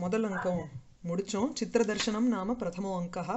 முதல் அங்கம் முடித்தோம் சித்திர தர்சனம் நாம பிரதமோ அங்கா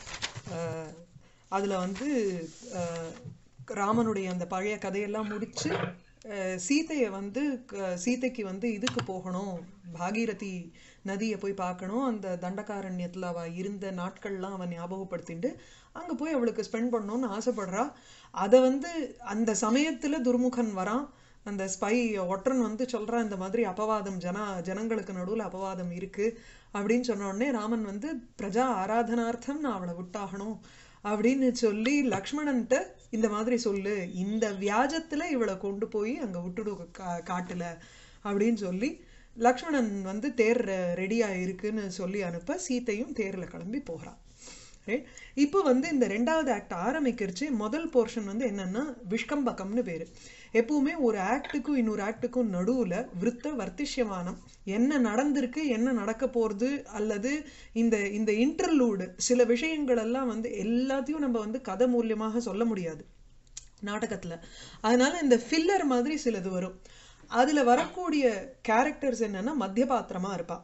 அதில் வந்து அஹ், ராமனுடைய அந்த பழைய கதையெல்லாம் முடித்து சீதையை வந்து க- சீதைக்கு வந்து இதுக்கு போகணும் பாகீரதி நதியை போய் பார்க்கணும் அந்த தண்டகாரண்யத்தில் அவள் இருந்த நாட்கள்லாம் அவன் ஞாபகப்படுத்திட்டு அங்கே போய் அவளுக்கு ஸ்பெண்ட் பண்ணணும்னு ஆசைப்படுறா அதை வந்து அந்த சமயத்தில் துர்முகன் வரான் அந்த ஸ்பை ஒற்றன் வந்து சொல்கிறான் இந்த மாதிரி அபவாதம் ஜன ஜனங்களுக்கு நடுவில் அபவாதம் இருக்குது அப்படின்னு சொன்ன உடனே ராமன் வந்து பிரஜா ஆராதனார்த்தம் நான் அவளை விட்டாகணும் அப்படின்னு சொல்லி லக்ஷ்மணன்ட்ட இந்த மாதிரி சொல்லு இந்த வியாஜத்துல இவளை கொண்டு போய் அங்க விட்டுடு கா காட்டுல அப்படின்னு சொல்லி லக்ஷ்மணன் வந்து தேர் ரெடியா இருக்குன்னு சொல்லி அனுப்ப சீத்தையும் தேர்ல கிளம்பி போகிறான் ரைட் இப்போ வந்து இந்த ரெண்டாவது ஆக்ட் ஆரம்பிக்கிறச்சு முதல் போர்ஷன் வந்து என்னன்னா விஷ்கம்பகம்னு பேரு எப்பவுமே ஒரு ஆக்டுக்கும் இன்னொரு ஆக்டுக்கும் நடுவுல விருத்த வர்த்திஷ்யமானம் என்ன நடந்திருக்கு என்ன நடக்க போறது அல்லது இந்த இந்த இன்டர்லூடு சில விஷயங்கள் எல்லாம் வந்து எல்லாத்தையும் நம்ம வந்து கதை மூலியமாக சொல்ல முடியாது நாடகத்துல அதனால இந்த ஃபில்லர் மாதிரி சிலது வரும் அதுல வரக்கூடிய கேரக்டர்ஸ் என்னன்னா மத்திய பாத்திரமா இருப்பா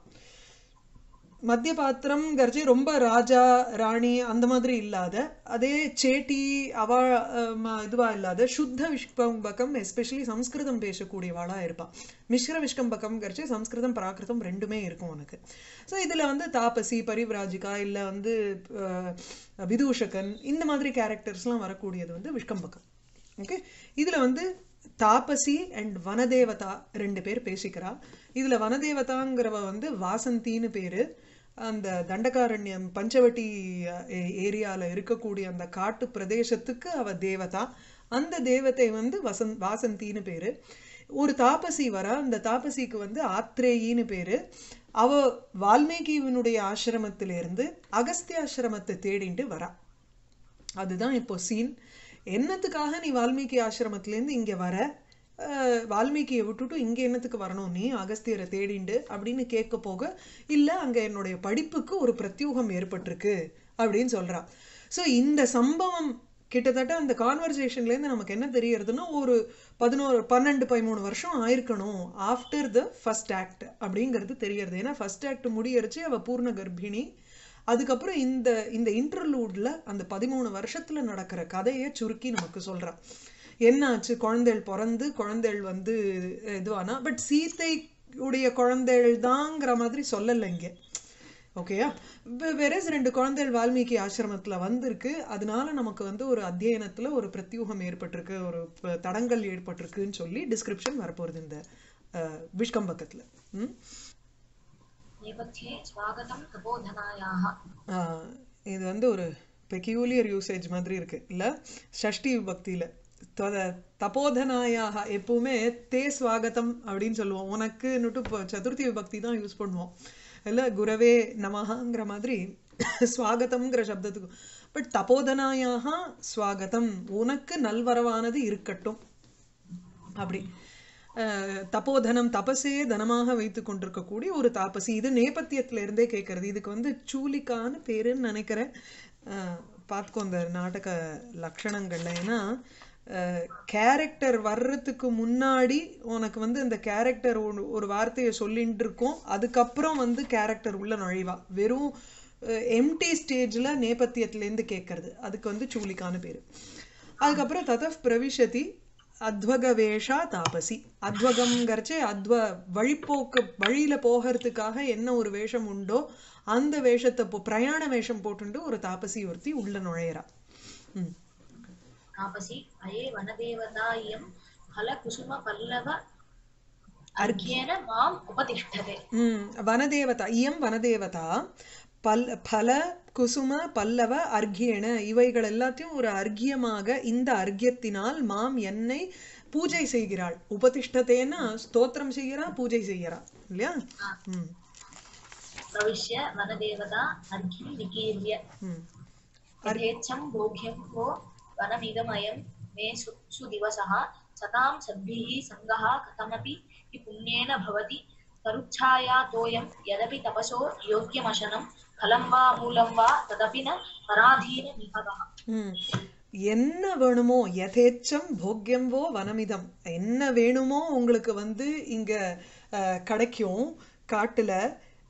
மத்திய பாத்திரம்ங்கிறச்சு ரொம்ப ராஜா ராணி அந்த மாதிரி இல்லாத அதே சேட்டி அவ அஹ், ம- இதுவா இல்லாத சுத்த விஷ்கம்பகம் எஸ்பெஷலி சம்ஸ்கிருதம் பேசக்கூடியவாளா இருப்பா மிஸ்ர விஷ்கம்பகம்ங்கிறச்சு சம்ஸ்கிருதம் பிராகிருதம் ரெண்டுமே இருக்கும் உனக்கு ஸோ இதுல வந்து தாபசி பரிவ்ராஜிகா இல்ல வந்து அஹ், விதூஷகன் இந்த மாதிரி கேரக்டர்ஸ்லாம் வரக்கூடியது வந்து விஷ்கம்பகம் ஓகே இதுல வந்து தாபசி அண்ட் வனதேவதா ரெண்டு பேர் பேசிக்கிறா இதுல வனதேவதாங்கிறவ வந்து வாசந்தின்னு பேரு அந்த தண்டகாரண்யம் பஞ்சவட்டி ஏரியால இருக்கக்கூடிய அந்த காட்டு பிரதேசத்துக்கு அவ தேவதா அந்த தேவதை வந்து வசந்த் வாசந்தின்னு பேரு ஒரு தாபசி வரா அந்த தாபசிக்கு வந்து ஆத்ரேயின்னு பேரு அவ வால்மீகியினுடைய ஆசிரமத்திலிருந்து அகஸ்திய ஆசிரமத்தை தேடிட்டு வரா அதுதான் இப்போ சீன் என்னத்துக்காக நீ வால்மீகி ஆசிரமத்திலேருந்து இங்க வர அஹ், வால்மீகியை விட்டுட்டு இங்க என்னத்துக்கு வரணும் நீ அகஸ்தியரை தேடிண்டு அப்படின்னு கேட்க போக இல்ல அங்க என்னுடைய படிப்புக்கு ஒரு பிரத்யூகம் ஏற்பட்டிருக்கு அப்படின்னு சொல்றா சோ இந்த சம்பவம் கிட்டத்தட்ட அந்த கான்வர்சேஷன்ல இருந்து நமக்கு என்ன தெரியறதுன்னா ஒரு பதினோரு பன்னெண்டு பதிமூணு வருஷம் ஆயிருக்கணும் ஆஃப்டர் த ஃபர்ஸ்ட் ஆக்ட் அப்படிங்கிறது தெரியறது ஏன்னா ஃபர்ஸ்ட் ஆக்ட் முடியறச்சு அவ பூர்ண கர்ப்பிணி அதுக்கப்புறம் இந்த இந்த இன்டர்லூட்ல அந்த பதிமூணு வருஷத்துல நடக்கிற கதையை சுருக்கி நமக்கு சொல்றான் என்னாச்சு குழந்தைகள் பிறந்து குழந்தைகள் வந்து இதுவானா பட் சீத்தை உடைய குழந்தைகள் தாங்கிற மாதிரி சொல்லலை இங்க ஓகேயா வெரஸ் ரெண்டு குழந்தைகள் வால்மீகி ஆசிரமத்துல வந்திருக்கு அதனால நமக்கு வந்து ஒரு அத்தியனத்துல ஒரு பிரத்யூகம் ஏற்பட்டிருக்கு ஒரு ப- தடங்கல் ஏற்பட்டிருக்குன்னு சொல்லி டிஸ்கிரிப்ஷன் வரப்போகுது இந்த அஹ், விஷ்கம்பக்கத்துல ம் नेपथ्ये स्वागतं तपोधनायाः ஆஹ் இது வந்து ஒரு பெக்யூலியர் யூசேஜ் மாதிரி இருக்கு இல்ல ஷஷ்டி விபக்தியில தொத- தபோதனாயாக எப்பவுமே தே ஸ்வாகதம் அப்படின்னு சொல்லுவோம் உனக்குன்னுட்டு இப்போ சதுர்த்தி விபக்தி தான் யூஸ் பண்ணுவோம் இல்ல குரவே நமஹங்கிற மாதிரி ஸ்வாகதம்ங்கிற சப்தத்துக்கு பட் தபோதனாயாக ஸ்வாகதம் உனக்கு நல்வரவானது இருக்கட்டும் அப்படி அஹ், தபோதனம் தபசே தனமாக வைத்து கொண்டிருக்கக்கூடிய ஒரு தாபசி இது நேபத்தியத்துல இருந்தே கேட்கறது இதுக்கு வந்து சூலிக்கான்னு பேருன்னு நினைக்கிறேன் அஹ், பார்த்துக்கோ இந்த நாடக லட்சணங்கள்ல ஏன்னா கேரக்டர் வர்றதுக்கு முன்னாடி உனக்கு வந்து இந்த கேரக்டர் ஒரு வார்த்தையை சொல்லிட்டு இருக்கும் அதுக்கப்புறம் வந்து கேரக்டர் உள்ள நுழைவா வெறும் எம்டி ஸ்டேஜ்ல நேபத்தியத்திலேருந்து கேட்கறது அதுக்கு வந்து சூலிக்கான்னு பேரு அதுக்கப்புறம் ததப் பிரவிஷதி அத்வகவேஷா தாபசி அத்வகம்ங்கிறச்சே அத்வ வழிப்போக்கு வழியில போகிறதுக்காக என்ன ஒரு வேஷம் உண்டோ அந்த வேஷத்தை போ பிரயாண வேஷம் போட்டுண்டு ஒரு தாபசி ஒருத்தி உள்ள நுழையிறா ம் तापसी अये वनदेवता इयं फलकुसुमपल्लव अर्घ्येन माम् उपतिष्ठते ம் வனதேவதா இயம் வனதேவதா பல் பல குசும பல்லவ அர்க்கியன இவைகள் எல்லாத்தையும் ஒரு அர்க்கியமாக இந்த அர்க்கியத்தினால் மாம் என்னை பூஜை செய்கிறாள் உபதிஷ்டத்தேன்னா ஸ்தோத்திரம் செய்கிறா பூஜை செய்கிறா இல்லையா ம் प्रविश्य वनदेवता अर्घ्यं विकीर्य ம் यथेच्छं भोग्यं वो वनमिदमयं मे सु सुदिवसः सतां सद्भिः सङ्गः कथमपि हि पुण्येन भवति तरुच्छायातोऽयं यदपि तपसो योग्यमशनं फलं वा मूलं वा तदपि न पराधीननिभवः ம். என்ன வேணுமோ யதேச்சம் போக்யம்வோ வனமிதம் என்ன வேணுமோ உங்களுக்கு வந்து இங்க அஹ், கிடைக்கும் காட்டுல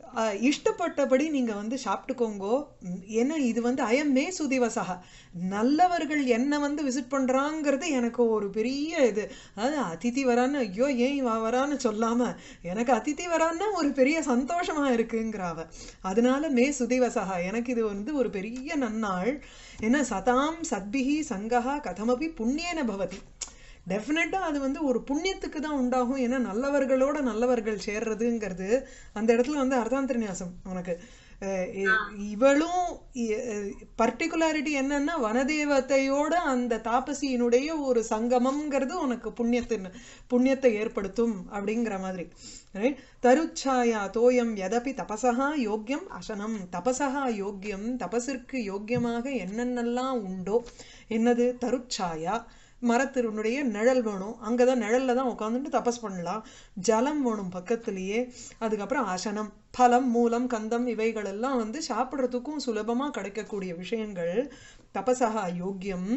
அஹ், இஷ்டப்பட்டபடி நீங்க வந்து சாப்பிட்டுக்கோங்கோ ம், ஏன்னா இது வந்து அயம் மே சுதிவசகா நல்லவர்கள் என்ன வந்து விசிட் பண்றாங்கிறது எனக்கு ஒரு பெரிய இது அதாவது அதிதி வரான்னு ஐயோ ஏன் இவ வரான்னு சொல்லாம எனக்கு அதிதி வரான்னா ஒரு பெரிய சந்தோஷமா இருக்குங்கிறாவ அதனால மே சுதிவசகா எனக்கு இது வந்து ஒரு பெரிய நன்னாள் ஏன்னா சதாம் சத்பிஹி சங்கஹா கதமபி புண்ணியன பவதி டெஃபினட்டாக அது வந்து ஒரு புண்ணியத்துக்கு தான் உண்டாகும் ஏன்னா நல்லவர்களோட நல்லவர்கள் சேர்றதுங்கிறது அந்த இடத்துல வந்து அர்த்தாந்தரநியாசம் உனக்கு அஹ் இ- இவளும் பர்டிகுலாரிட்டி என்னன்னா வனதேவத்தையோட அந்த தாபசியினுடைய ஒரு சங்கமம்ங்கிறது உனக்கு புண்ணியத்தின் புண்ணியத்தை ஏற்படுத்தும் அப்படிங்கிற மாதிரி ரைட் தருச்சாயா தோயம் எதபி தபசகா யோக்கியம் அசனம் தபசகா யோக்கியம் தபசிற்கு யோக்கியமாக என்னென்னலாம் உண்டோ என்னது தருச்சாயா மரத்தினுடைய நிழல் வேணும் அங்கே தான் நிழல்ல தான் உட்காந்துட்டு தபஸ் பண்ணலாம் ஜலம் வேணும் பக்கத்துலேயே அதுக்கப்புறம் ஆசனம் பலம் மூலம் கந்தம் இவைகள் எல்லாம் வந்து சாப்பிட்றதுக்கும் சுலபமாக கிடைக்கக்கூடிய விஷயங்கள் தபசகா யோக்கியம்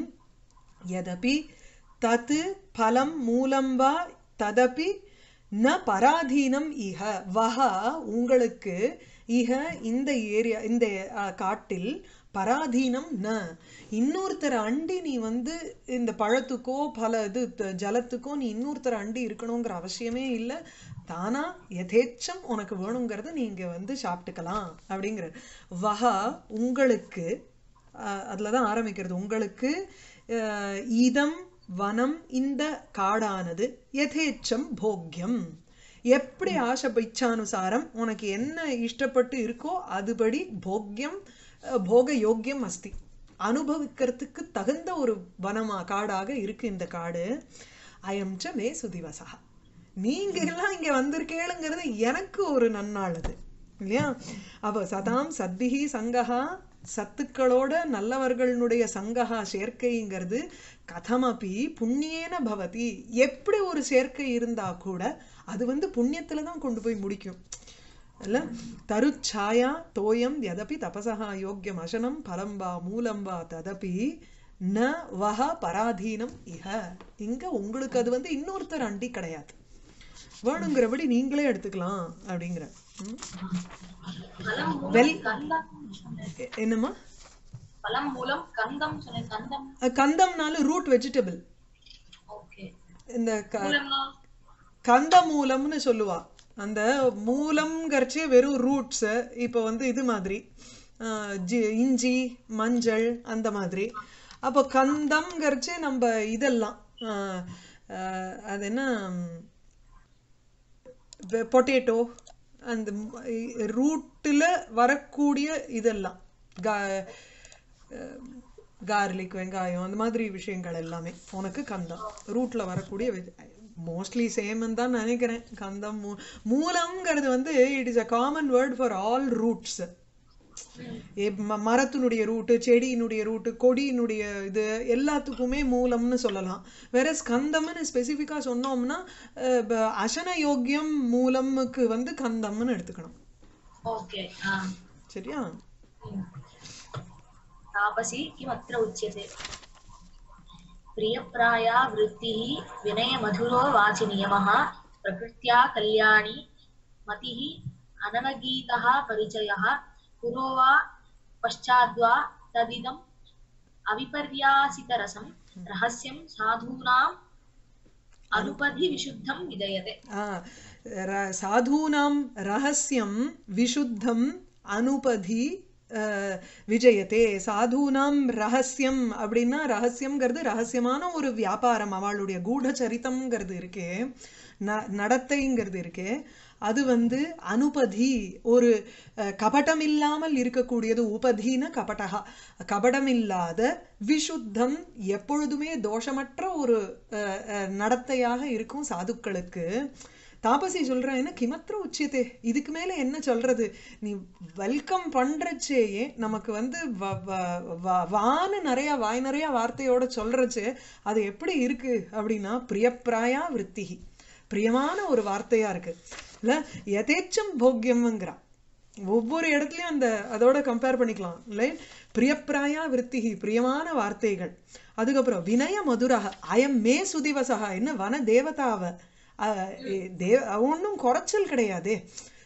யதபி தத் பலம் மூலம் வா ததபி ந பராதீனம் இஹ வஹா உங்களுக்கு இஹ இந்த ஏரியா இந்த அஹ், காட்டில் பராதீனம் ந இன்னொருத்தர் அண்டி நீ வந்து இந்த பழத்துக்கோ பல இது த- ஜலத்துக்கோ நீ இன்னொருத்தர் அண்டி இருக்கணுங்கிற அவசியமே இல்லை தானா யதேச்சம் உனக்கு வேணுங்கிறத நீங்க வந்து சாப்பிட்டுக்கலாம் அப்படிங்கிற வஹா உங்களுக்கு அஹ், அதுல தான் ஆரம்பிக்கிறது உங்களுக்கு அஹ், இதம் வனம் இந்த காடானது யதேச்சம் போக்யம் எப்படி ஆசை இச்சானுசாரம் உனக்கு என்ன இஷ்டப்பட்டு இருக்கோ அதுபடி போக்யம் அஹ், போக யோக்கியம் அஸ்தி அனுபவிக்கிறதுக்கு தகுந்த ஒரு வனமா காடாக இருக்கு இந்த காடு அயம் ச மே சுதிவசா நீங்க எல்லாம் இங்க வந்திருக்கேளுங்கிறது எனக்கு ஒரு நன்னாள் அது இல்லையா அப்போ சதாம் சத்பிஹி சங்கஹா சத்துக்களோட நல்லவர்களுடைய சங்கஹா சேர்க்கைங்கிறது கதமபி புண்ணியேன பவதி எப்படி ஒரு சேர்க்கை இருந்தா கூட அது வந்து புண்ணியத்துல தான் கொண்டு போய் முடிக்கும் இல்ல தருச்சாயா தோயம் யதபி தபசா யோக்கியம் அசனம் பலம் வா மூலம் வா ததபி ந வஹ பராதீனம் இஹ இங்க உங்களுக்கு அது வந்து இன்னொருத்தர் அண்டி கிடையாது வேணுங்கிறபடி நீங்களே எடுத்துக்கலாம் அப்படிங்கிற ம். பலம் மூலம் வெல்- கந்தம் சொன்னேன். எ- என்னம்மா பலம் மூலம் கந்தம் சொன்னேன் கந்தம் அஹ் கந்தம்னாலும் ரூட் வெஜிடபிள் ஓகே இந்த க மூலம்னா கந்த மூலம்னு சொல்லுவா அந்த மூலம்ங்கிறச்சே வெறும் ரூட்ஸ் இப்போ வந்து இது மாதிரி ஆஹ் ஜி- இஞ்சி மஞ்சள் அந்த மாதிரி அப்போ கந்தம்ங்கிறச்சே நம்ம இதெல்லாம் ஆஹ் ஆஹ் அது என்ன பொட்டேட்டோ அந்த ரூட்டில் வரக்கூடிய இதெல்லாம் கா கார்லிக் வெங்காயம் அந்த மாதிரி விஷயங்கள் எல்லாமே உனக்கு கந்தம் ரூட்ல வரக்கூடிய மோஸ்ட்லி சேம்னு தான் நினைக்கிறேன் கந்தம் மூ மூலம்ங்கிறது வந்து it is a common word for all roots மரத்தினுடைய ரூட்டு செடியினுடைய ரூட்டு கொடியினுடைய இது எல்லாத்துக்குமே மூலம்னு சொல்லலாம் வேற ஸ்கந்தம்னு ஸ்பெசிஃபிக்காக சொன்னோம்னா அஹ், ப- அசன யோக்கியம் மூலமுக்கு வந்து கந்தம்னு எடுத்துக்கணும் ओके आ சரியா तापसी किमत्र उच्यते प्रियप्राया वृत्तिः विनयमधुरो वाचि नियमः प्रकृत्या कल्याणी मतिः अनवगीतः परिचयः पुरो वा पश्चाद्वा तदिदम् अविपर्यासितरसं रहस्यं साधूनाम् अनुपधि विशुद्धं विदयते ஆ, ர- சாதூனாம் ரகசியம் விஷுத்தம் அனுபதி அஹ், விஜயத்தே சாதூனாம் ரகசியம் அப்படின்னா ரகசியம்ங்கிறது ரகசியமான ஒரு வியாபாரம் அவளுடைய கூடச்சரித்தம்ங்கிறது இருக்கே ந நடத்தைங்கிறது இருக்கே அது வந்து அனுபதி ஒரு அஹ், கபடம் இல்லாமல் இருக்கக்கூடியது உபதின கபடகா கபடம் இல்லாத விஷுத்தம் எப்பொழுதுமே தோஷமற்ற ஒரு அஹ், அஹ், நடத்தையாக இருக்கும் சாதுக்களுக்கு தாபசி சொல்றேன் என்ன கிமத்திர உச்சியத்தே இதுக்கு மேல என்ன சொல்றது நீ வெல்கம் பண்றச்சேயே நமக்கு வந்து வ- வ- வ- வான்னு நிறைய வாய் நிறைய வார்த்தையோட சொல்றச்சே அது எப்படி இருக்கு அப்படின்னா பிரியப்பிராயா விருத்திகி பிரியமான ஒரு வார்த்தையா இருக்கு இல்ல எதேச்சம் போக்கியம்ங்கிறா ஒவ்வொரு இடத்துலயும் அந்த அதோட கம்பேர் பண்ணிக்கலாம் இல்லை பிரியப்பிராயா விருத்திகி பிரியமான வார்த்தைகள் அதுக்கப்புறம் வினய மதுரக அயம் மே சுதிவசகா என்ன வன தேவதாவ அஹ், ஏ- தே ஒன்றும் குறைச்சல் கிடையாதே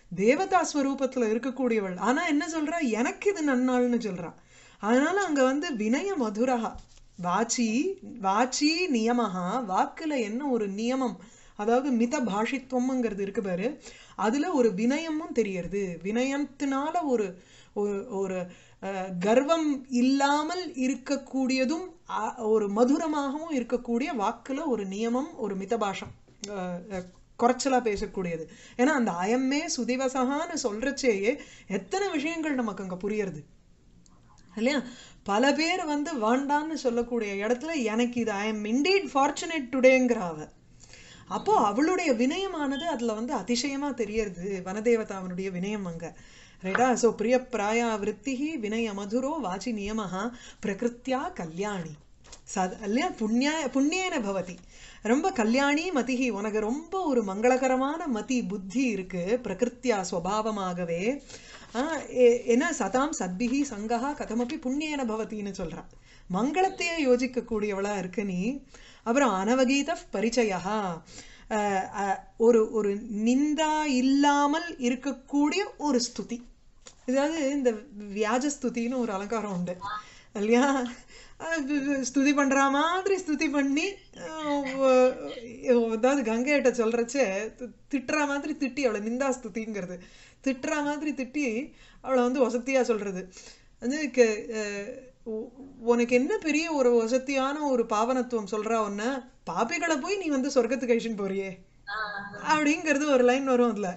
தேவதா ஸ்வரூபத்துல இருக்கக்கூடியவள் ஆனா என்ன சொல்றா எனக்கு இது நன்னாள்னு சொல்றா அதனால அங்க வந்து வினய மதுரஹா வாச்சி வாச்சி நியமஹா வாக்குல என்ன ஒரு நியமம் அதாவது மித பாஷித்துவம்ங்கிறது இருக்கு பாரு அதுல ஒரு வினயமும் தெரியறது வினயத்தினால ஒரு ஒரு ஒரு அஹ், கர்வம் இல்லாமல் இருக்கக்கூடியதும் அ- ஒரு மதுரமாகவும் இருக்கக்கூடிய வாக்குல ஒரு நியமம் ஒரு மிதபாஷம் அஹ், அஹ், குறைச்சலா பேசக்கூடியது ஏன்னா அந்த அயமே சுதிவசகான்னு சொல்றச்சேயே எத்தனை விஷயங்கள் நமக்கு அங்க புரியறது இல்லையா பல பேர் வந்து வேண்டான்னு சொல்லக்கூடிய இடத்துல எனக்கு இது ஐ எம் இண்டீட் ஃபார்ச்சுனேட் டுடேங்கிற அவ அப்போ அவளுடைய வினயமானது அதுல வந்து அதிசயமா தெரியறது வனதேவதாவனுடைய வினயம் அங்க ரைட்டா சோ பிரிய பிராயா விருத்திஹி வினய மதுரோ வாச்சி நியமஹா பிரகிருத்தியா கல்யாணி சத் இல்லையா புண்ணிய புண்ணியேன பவதி ரொம்ப கல்யாணி மதிஹி உனக்கு ரொம்ப ஒரு மங்களகரமான மதி புத்தி இருக்கு பிரகிருத்தியா ஸ்வபாவமாகவே ஆஹ் எ- என்ன சதாம் சத்பிஹி சங்கஹா கதமப்பி புண்ணியேன பவதின்னு சொல்றா மங்களத்தையே யோசிக்க கூடியவளா இருக்கு நீ அப்புறம் அனவகீத பரிச்சயா அஹ் அஹ் ஒரு ஒரு நிந்தா இல்லாமல் இருக்கக்கூடிய ஒரு ஸ்துதி இதாவது இந்த வியாஜ ஸ்துதின்னு ஒரு அலங்காரம் உண்டு இல்லையா அஹ் வி- வி- ஸ்துதி பண்ற மாதிரி ஸ்துதி பண்ணி அஹ் ஒ- அதாவது கங்கையிட்ட சொல்றச்சே தி- திட்டுற மாதிரி திட்டி அவளை நிந்தா ஸ்துதிங்கிறது திட்டுற மாதிரி திட்டி அவளை வந்து வசத்தியா சொல்றது வந்து க- அஹ் உ- உனக்கு என்ன பெரிய ஒரு வசத்தியான ஒரு பாவனத்துவம் சொல்றா உன்ன பாப்பிகளை போய் நீ வந்து சொர்க்கத்துக்கு அழிச்சுன்னு போறியே அப்படிங்கிறது ஒரு லைன் வரும் அதுல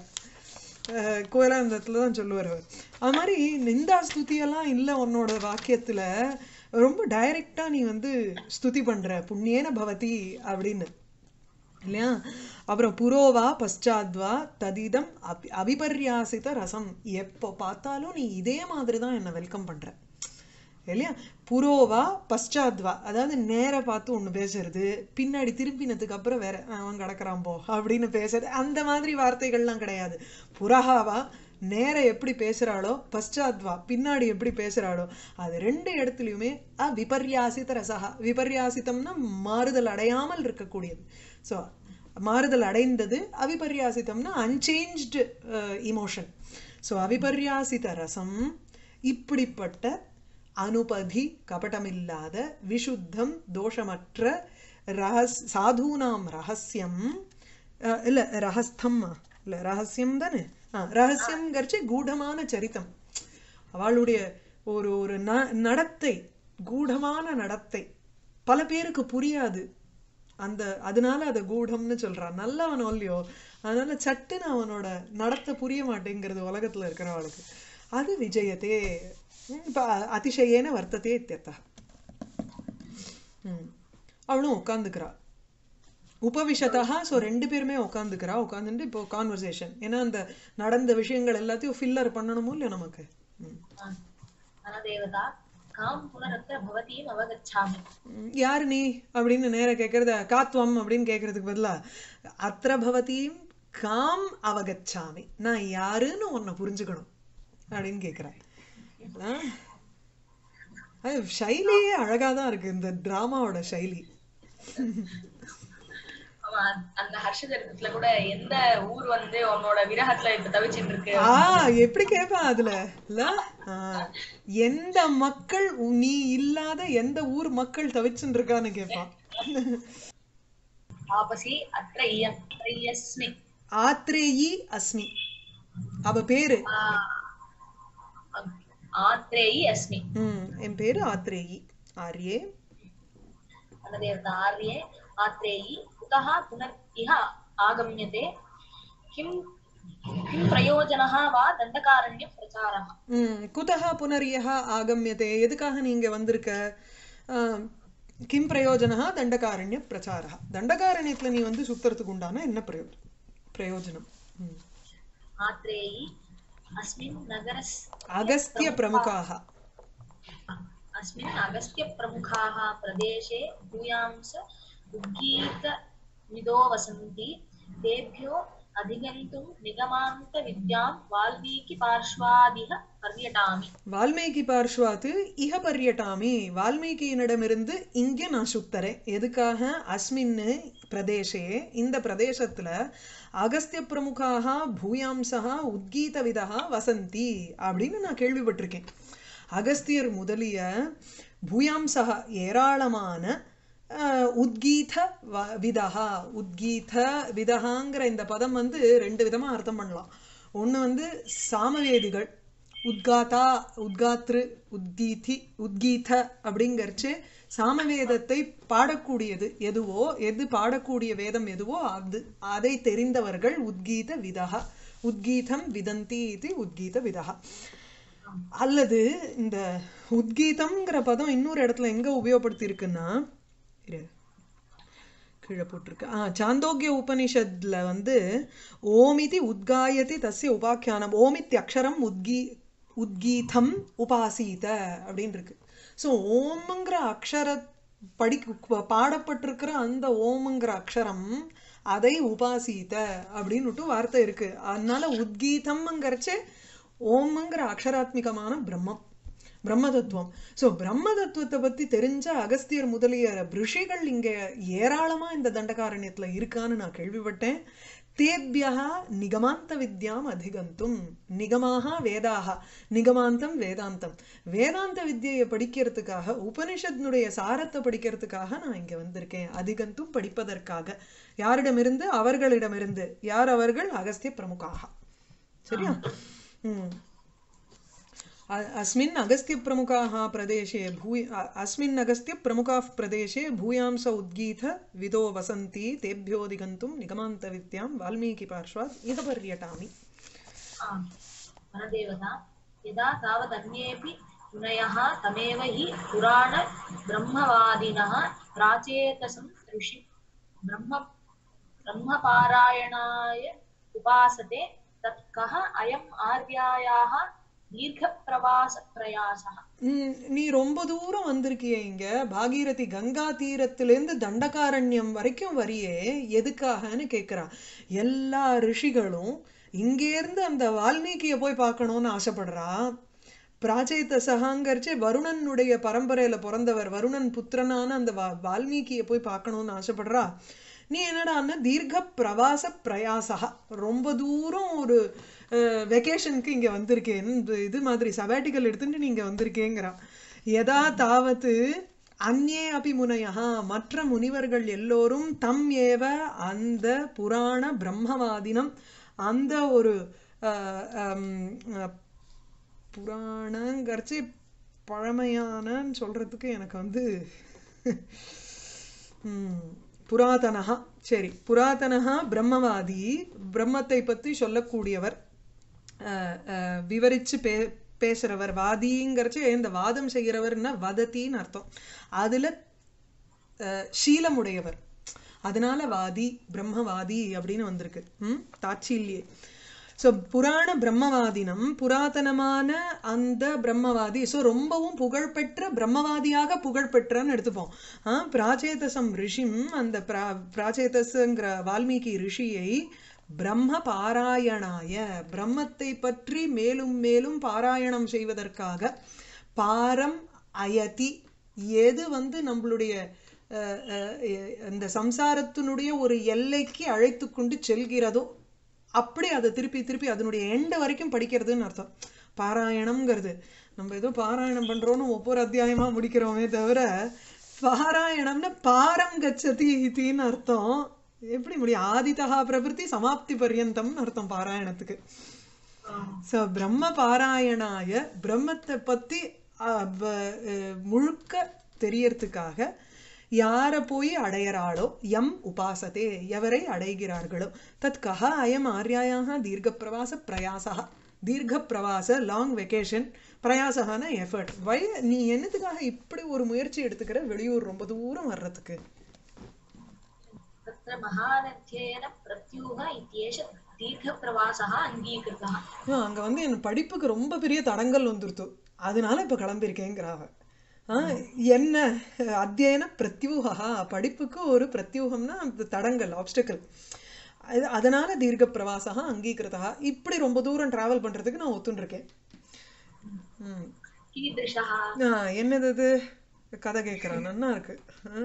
அஹ் கோயிலானந்தத்துல தான் சொல்லுவார் அவர் அது மாதிரி நிந்தா ஸ்துதியெல்லாம் இல்லை உன்னோட வாக்கியத்துல ரொம்ப டைரக்டா நீ வந்து ஸ்துதி பண்ற புண்ணியேன பவதி அப்படின்னு இல்லையா அப்புறம் புரோவா பశ్చాத்வா ததிதம் அபி அபிபர்யாசித ரசம் எப்போ பார்த்தாலும் நீ இதே மாதிரி தான் என்னை வெல்கம் பண்ற இல்லையா புரோவா பశ్చాத்வா அதாவது நேர பார்த்து ஒண்ணு பேசுறது பின்னாடி திரும்பினதுக்கு அப்புறம் வேற "அஹ், அவன் கிடக்குறான் போ அப்படின்னு பேசுறது அந்த மாதிரி வார்த்தைகள்லாம் கிடையாது புரஹாவா நேர எப்படி பேசுறாளோ பశ్చాத்வா பின்னாடி எப்படி பேசுறாளோ அது ரெண்டு இடத்துலயுமே அ விபர்யாசித ரசகா விபர்யாசிதம்னா மாறுதல் அடையாமல் இருக்கக்கூடியது ஸோ மாறுதல் அடைந்தது அவிபர்யாசிதம்னா அன்சேஞ்ச்டு இமோஷன் ஸோ அவிபர்யாசித ரசம் இப்படிப்பட்ட அனுபதி கபடமில்லாத விசுத்தம் தோஷமற்ற ரகஸ் சாதூனாம் ரகசியம் அஹ், இல்ல ரகஸ்தம் இல்ல ரகசியம் தானே ஆ ரகசியம்ங்கிறச்சு கூடமான சரித்தம் அவளுடைய ஒரு ஒரு ந- நடத்தை கூடமான நடத்தை பல பேருக்கு புரியாது அந்த அதனால அதை கூடம்னு சொல்றான் நல்லவன் இல்லையோ அதனால சட்டுன்னு அவனோட நடத்தை புரிய மாட்டேங்கிறது உலகத்துல இருக்கிறவளுக்கு அது விஜயத்தே ம், இப்ப அதிசயேன வர்த்ததே இத்தியர்த்தா ம் அவளும் உட்காந்துக்கிறா உபவிஷதா ஸோ ரெண்டு பேருமே உட்காந்துக்கிறா உட்காந்துட்டு இப்போ கான்வர்சேஷன் ஏன்னா அந்த நடந்த விஷயங்கள் எல்லாத்தையும் ஃபில்லர் பண்ணணுமோ இல்லையோ நமக்கு ம். அனதேவதா காம் புனரத்திர பவதீம் அவகச்சாமி ம், யாரு நீ அப்படின்னு நேரா கேட்கறத காத்வம் அப்படின்னு கேட்கறதுக்கு பதிலா அத்திர பவதீம் காம் அவகச்சாமி நான் யாருன்னு உன்னை புரிஞ்சுக்கணும் அப்படின்னு கேட்கிறேன் ஆ? அது சைலியே அழகா தான் இருக்கு இந்த டிராமாவோட சைலி ஆமா அந்த ஹர்ஷதத்துல கூட எந்த ஊர் வந்து உன்னோட விரகத்துல இப்ப தவிச்சிட்டு இருக்கு ஆ எப்படி கேட்பான் அதுல இல்ல ஆ, எந்த மக்கள் உ- நீ இல்லாத எந்த ஊர் மக்கள் தவிச்சுட்டு இருக்கான்னு கேட்பான் ஆபசி அத்ர இயம் த்ரையஸ்மி ஆத்ரேயி அஸ்மி அவ பேரு ஆத்ரேயி அஸ்மி ம் என் பேரு ஆத்ரேயி ஆர்யே अनदेवता आर्ये आत्रेयी कुतः पुनर् इह आगम्यते किं किं प्रयोजनः वा दण्डकारण्यप्रचारः ம் குதஹா புனரியஹா ஆகமியதே எதுக்காக நீங்க வந்திருக்க ஆ, கிம் பிரயோஜனா தண்டகாரண்ய பிரச்சாரா தண்டகாரண்யத்துல நீ வந்து சுத்துறதுக்கு உண்டான என்ன பிரயோஜனம் பிரயோஜனம் ம். आत्रेयी अस्मिन् नगरस् அகஸ்திய பிரமுகாக अस्मिन् अगस्त्यप्रमुखाः प्रदेशे भूयांस उद्गीतविदो वसन्ति तेभ्यो अधिगन्तुं निगमान्तविद्यां वाल्मीकिपार्श्वादिह पर्यटामि வால்மீகி பார்ஷ்வாத்து இஹ பர்யட்டாமி வால்மீகியினிடமிருந்து இங்கே நான் சுத்தரேன் எதுக்காக அஸ்மின்னு பிரதேசே இந்த பிரதேசத்துல அகஸ்திய பிரமுகாக பூயாம்சா உத்கீத விதா வசந்தி அப்படின்னு நான் கேள்விப்பட்டிருக்கேன் அகஸ்தியர் முதலிய பூயாம்சா ஏராளமான அஹ், உத்கீத வ- விதஹா உத்கீத விதஹாங்கிற இந்த பதம் வந்து ரெண்டு விதமா அர்த்தம் பண்ணலாம் ஒண்ணு வந்து சாமவேதிகள் உத்காதா உத்காத்ரு உத்கீதி உத்கீத அப்படிங்கறச்சு சாமவேதத்தை பாடக்கூடியது எதுவோ எது பாடக்கூடிய வேதம் எதுவோ அது அதை தெரிந்தவர்கள் உத்கீத விதஹா உத்கீதம் விதந்தி இது உத்கீத விதஹா அல்லது இந்த உத்கீதம்ங்கிற பதம் இன்னொரு இடத்துல எங்க உபயோகப்படுத்தி இருக்குன்னா இரு கீழே போட்டிருக்கு ஆ சாந்தோக்கிய உபனிஷத்ல வந்து ஓமிதி உத்காயதி தஸ்ய உபாக்கியானம் ஓமித்தி அக்ஷரம் உத்கீ உத்கீதம் உபாசீத அப்படின்னு இருக்கு ஸோ ஓம்ங்கிற அக்ஷர படி பாடப்பட்டிருக்கிற அந்த ஓம்ங்கிற அக்ஷரம் அதை உபாசீத அப்படின்னுட்டு வார்த்தை இருக்கு அதனால உத்கீதம்ங்கிறச்சே ஓம்ங்கிற அக்ஷராத்மிகமான பிரம்மம் பிரம்ம தத்துவம் ஸோ பிரம்ம தத்துவத்தை பத்தி தெரிஞ்ச அகஸ்தியர் முதலிய ரிஷிகள் இங்க ஏராளமா இந்த தண்டகாரண்யத்துல இருக்கான்னு நான் கேள்விப்பட்டேன் தேபியா நிகமாந்த வித்யாம் அதிகந்தும் நிகமாக வேதாக நிகமாந்தம் வேதாந்தம் வேதாந்த வித்யையை படிக்கிறதுக்காக உபனிஷத்னுடைய சாரத்தை படிக்கிறதுக்காக நான் இங்க வந்திருக்கேன் அதிகந்தும் படிப்பதற்காக யாரிடமிருந்து அவர்களிடமிருந்து யார் அவர்கள் அகஸ்திய பிரமுகாக சரியா ம் अ- अस्मिन् अगस्त्यप्रमुखाः प्रदेशे भूय अ- अस्मिन् अगस्त्यप्रमुखाः प्रदेशे भूयांस उद्गीत विदो वसन्ति तेभ्योऽधिगन्तुं निगमान्तविद्यां वाल्मीकिपार्श्वात् इह पर्यटामि आम् वनदेवता यदा तावदन्येऽपि मुनयः तमेव हि पुराणब्रह्मवादिनः प्राचेतसं ऋषि ब्रह्म ब्रह्मपारायणाय उपासते तत् कः अयम् आर्यायाः दीर्घप्रवासप्रयासः ம், நீ ரொம்ப தூரம் வந்திருக்கியே இங்க பாகீரதி கங்கா தீரத்திலேருந்து தண்டகாரண்யம் வரைக்கும் வரியே எதுக்காகன்னு கேக்குறா எல்லா ரிஷிகளும் இங்கேருந்து அந்த வால்மீகியை போய் பார்க்கணும்னு ஆசைப்படுறா பிராச்சேத சகாங்கரிச்சு வருணனுடைய பரம்பரையில பிறந்தவர் வருணன் புத்திரனான அந்த வா வால்மீகியை போய் பார்க்கணும்னு ஆசைப்படுறா நீ என்னடான்னா தீர்க்க பிரவாச பிரயாசா ரொம்ப தூரம் ஒரு வெக்கேஷனுக்கு இங்க வந்திருக்கேன் இந்த இது மாதிரி சபாட்டிக்கல் எடுத்துட்டு நீங்க வந்திருக்கேங்கிறா யதா தாவத்து அந்நே அபி முனையா மற்ற முனிவர்கள் எல்லோரும் தம் ஏவ அந்த புராண பிரம்மவாதினம் அந்த ஒரு அஹ், ஹம், அஹ், புராணங்கிறச்சு பழமையானன்னு சொல்றதுக்கு எனக்கு வந்து ம், புராதனஹா சரி புராதனஹா பிரம்மவாதி பிரம்மத்தை பத்தி சொல்லக்கூடியவர் அஹ், அஹ், விவரிச்சு பே பேசுறவர் வாதிங்கிறச்சு இந்த வாதம் செய்கிறவர்னா வதத்தின்னு அர்த்தம் அதுல அஹ், சீலமுடையவர் அதனால வாதி பிரம்மவாதி அப்படின்னு வந்திருக்கு ம் தாட்சில்யே ஸோ புராண பிரம்மவாதினம் புராதனமான அந்த பிரம்மவாதி ஸோ ரொம்பவும் புகழ்பெற்ற பிரம்மவாதியாக புகழ்பெற்றன்னு எடுத்துப்போம் ஆ, பிராச்சேதசம் ரிஷிம் அந்த பிரா பிராச்சேதஸ்ங்கிற வால்மீகி ரிஷியை பிரம்ம பாராயணாய பிரம்மத்தை பற்றி மேலும் மேலும் பாராயணம் செய்வதற்காக பாரம் அயதி எது வந்து நம்மளுடைய அஹ், அஹ், எ- இந்த சம்சாரத்தினுடைய ஒரு எல்லைக்கு அழைத்து கொண்டு செல்கிறதோ அப்படி அதை திருப்பி திருப்பி அதனுடைய எண்டு வரைக்கும் படிக்கிறதுன்னு அர்த்தம் பாராயணம்ங்கிறது நம்ம ஏதோ பாராயணம் பண்றோம்னு ஒவ்வொரு அத்தியாயமா முடிக்கிறோமே தவிர பாராயணம்னு பாரம் கச்சதி இத்தின்னு அர்த்தம் எப்படி முடியும் ஆதிதா பிரபிருத்தி சமாப்தி பர்யந்தம்னு அர்த்தம் பாராயணத்துக்கு ஸோ பிரம்ம பாராயணாய பிரம்மத்தை பத்தி அஹ், வ- அஹ், முழுக்க தெரியறதுக்காக யாரை போய் அடையறாளோ எம் உபாசதே எவரை அடைகிறார்களோ தத் கஹ அயம் ஆர்யாயாக தீர்க்க பிரவாச பிரயாசா தீர்க்க பிரவாச லாங் வெக்கேஷன் பிரயாசகான எஃபர்ட் வை நீ என்னத்துக்காக இப்படி ஒரு முயற்சி எடுத்துக்கிற வெளியூர் ரொம்ப தூரம் வர்றதுக்கு तत्र महानध्येन प्रत्यूह इत्येष दीर्घप्रवासः अङ्गीकृतः ஆ, அங்க வந்து என் படிப்புக்கு ரொம்ப பெரிய தடங்கல் வந்துருத்து அதனால இப்ப கிளம்பியிருக்கேங்கிறாவ ஆ, என்ன அத்தியன பிரத்யூகா படிப்புக்கு ஒரு பிரத்யூகம்னா அந்த தடங்கல் ஆப்ஸ்டக்கல் அது- அதனால தீர்க்க பிரவாசா அங்கீகிருதா இப்படி ரொம்ப தூரம் டிராவல் பண்றதுக்கு நான் ஒத்துண்டிருக்கேன் ம் कीदृशः ஆ, என்னது இது கதை கேட்குறான் நன்னா இருக்கு ஆ?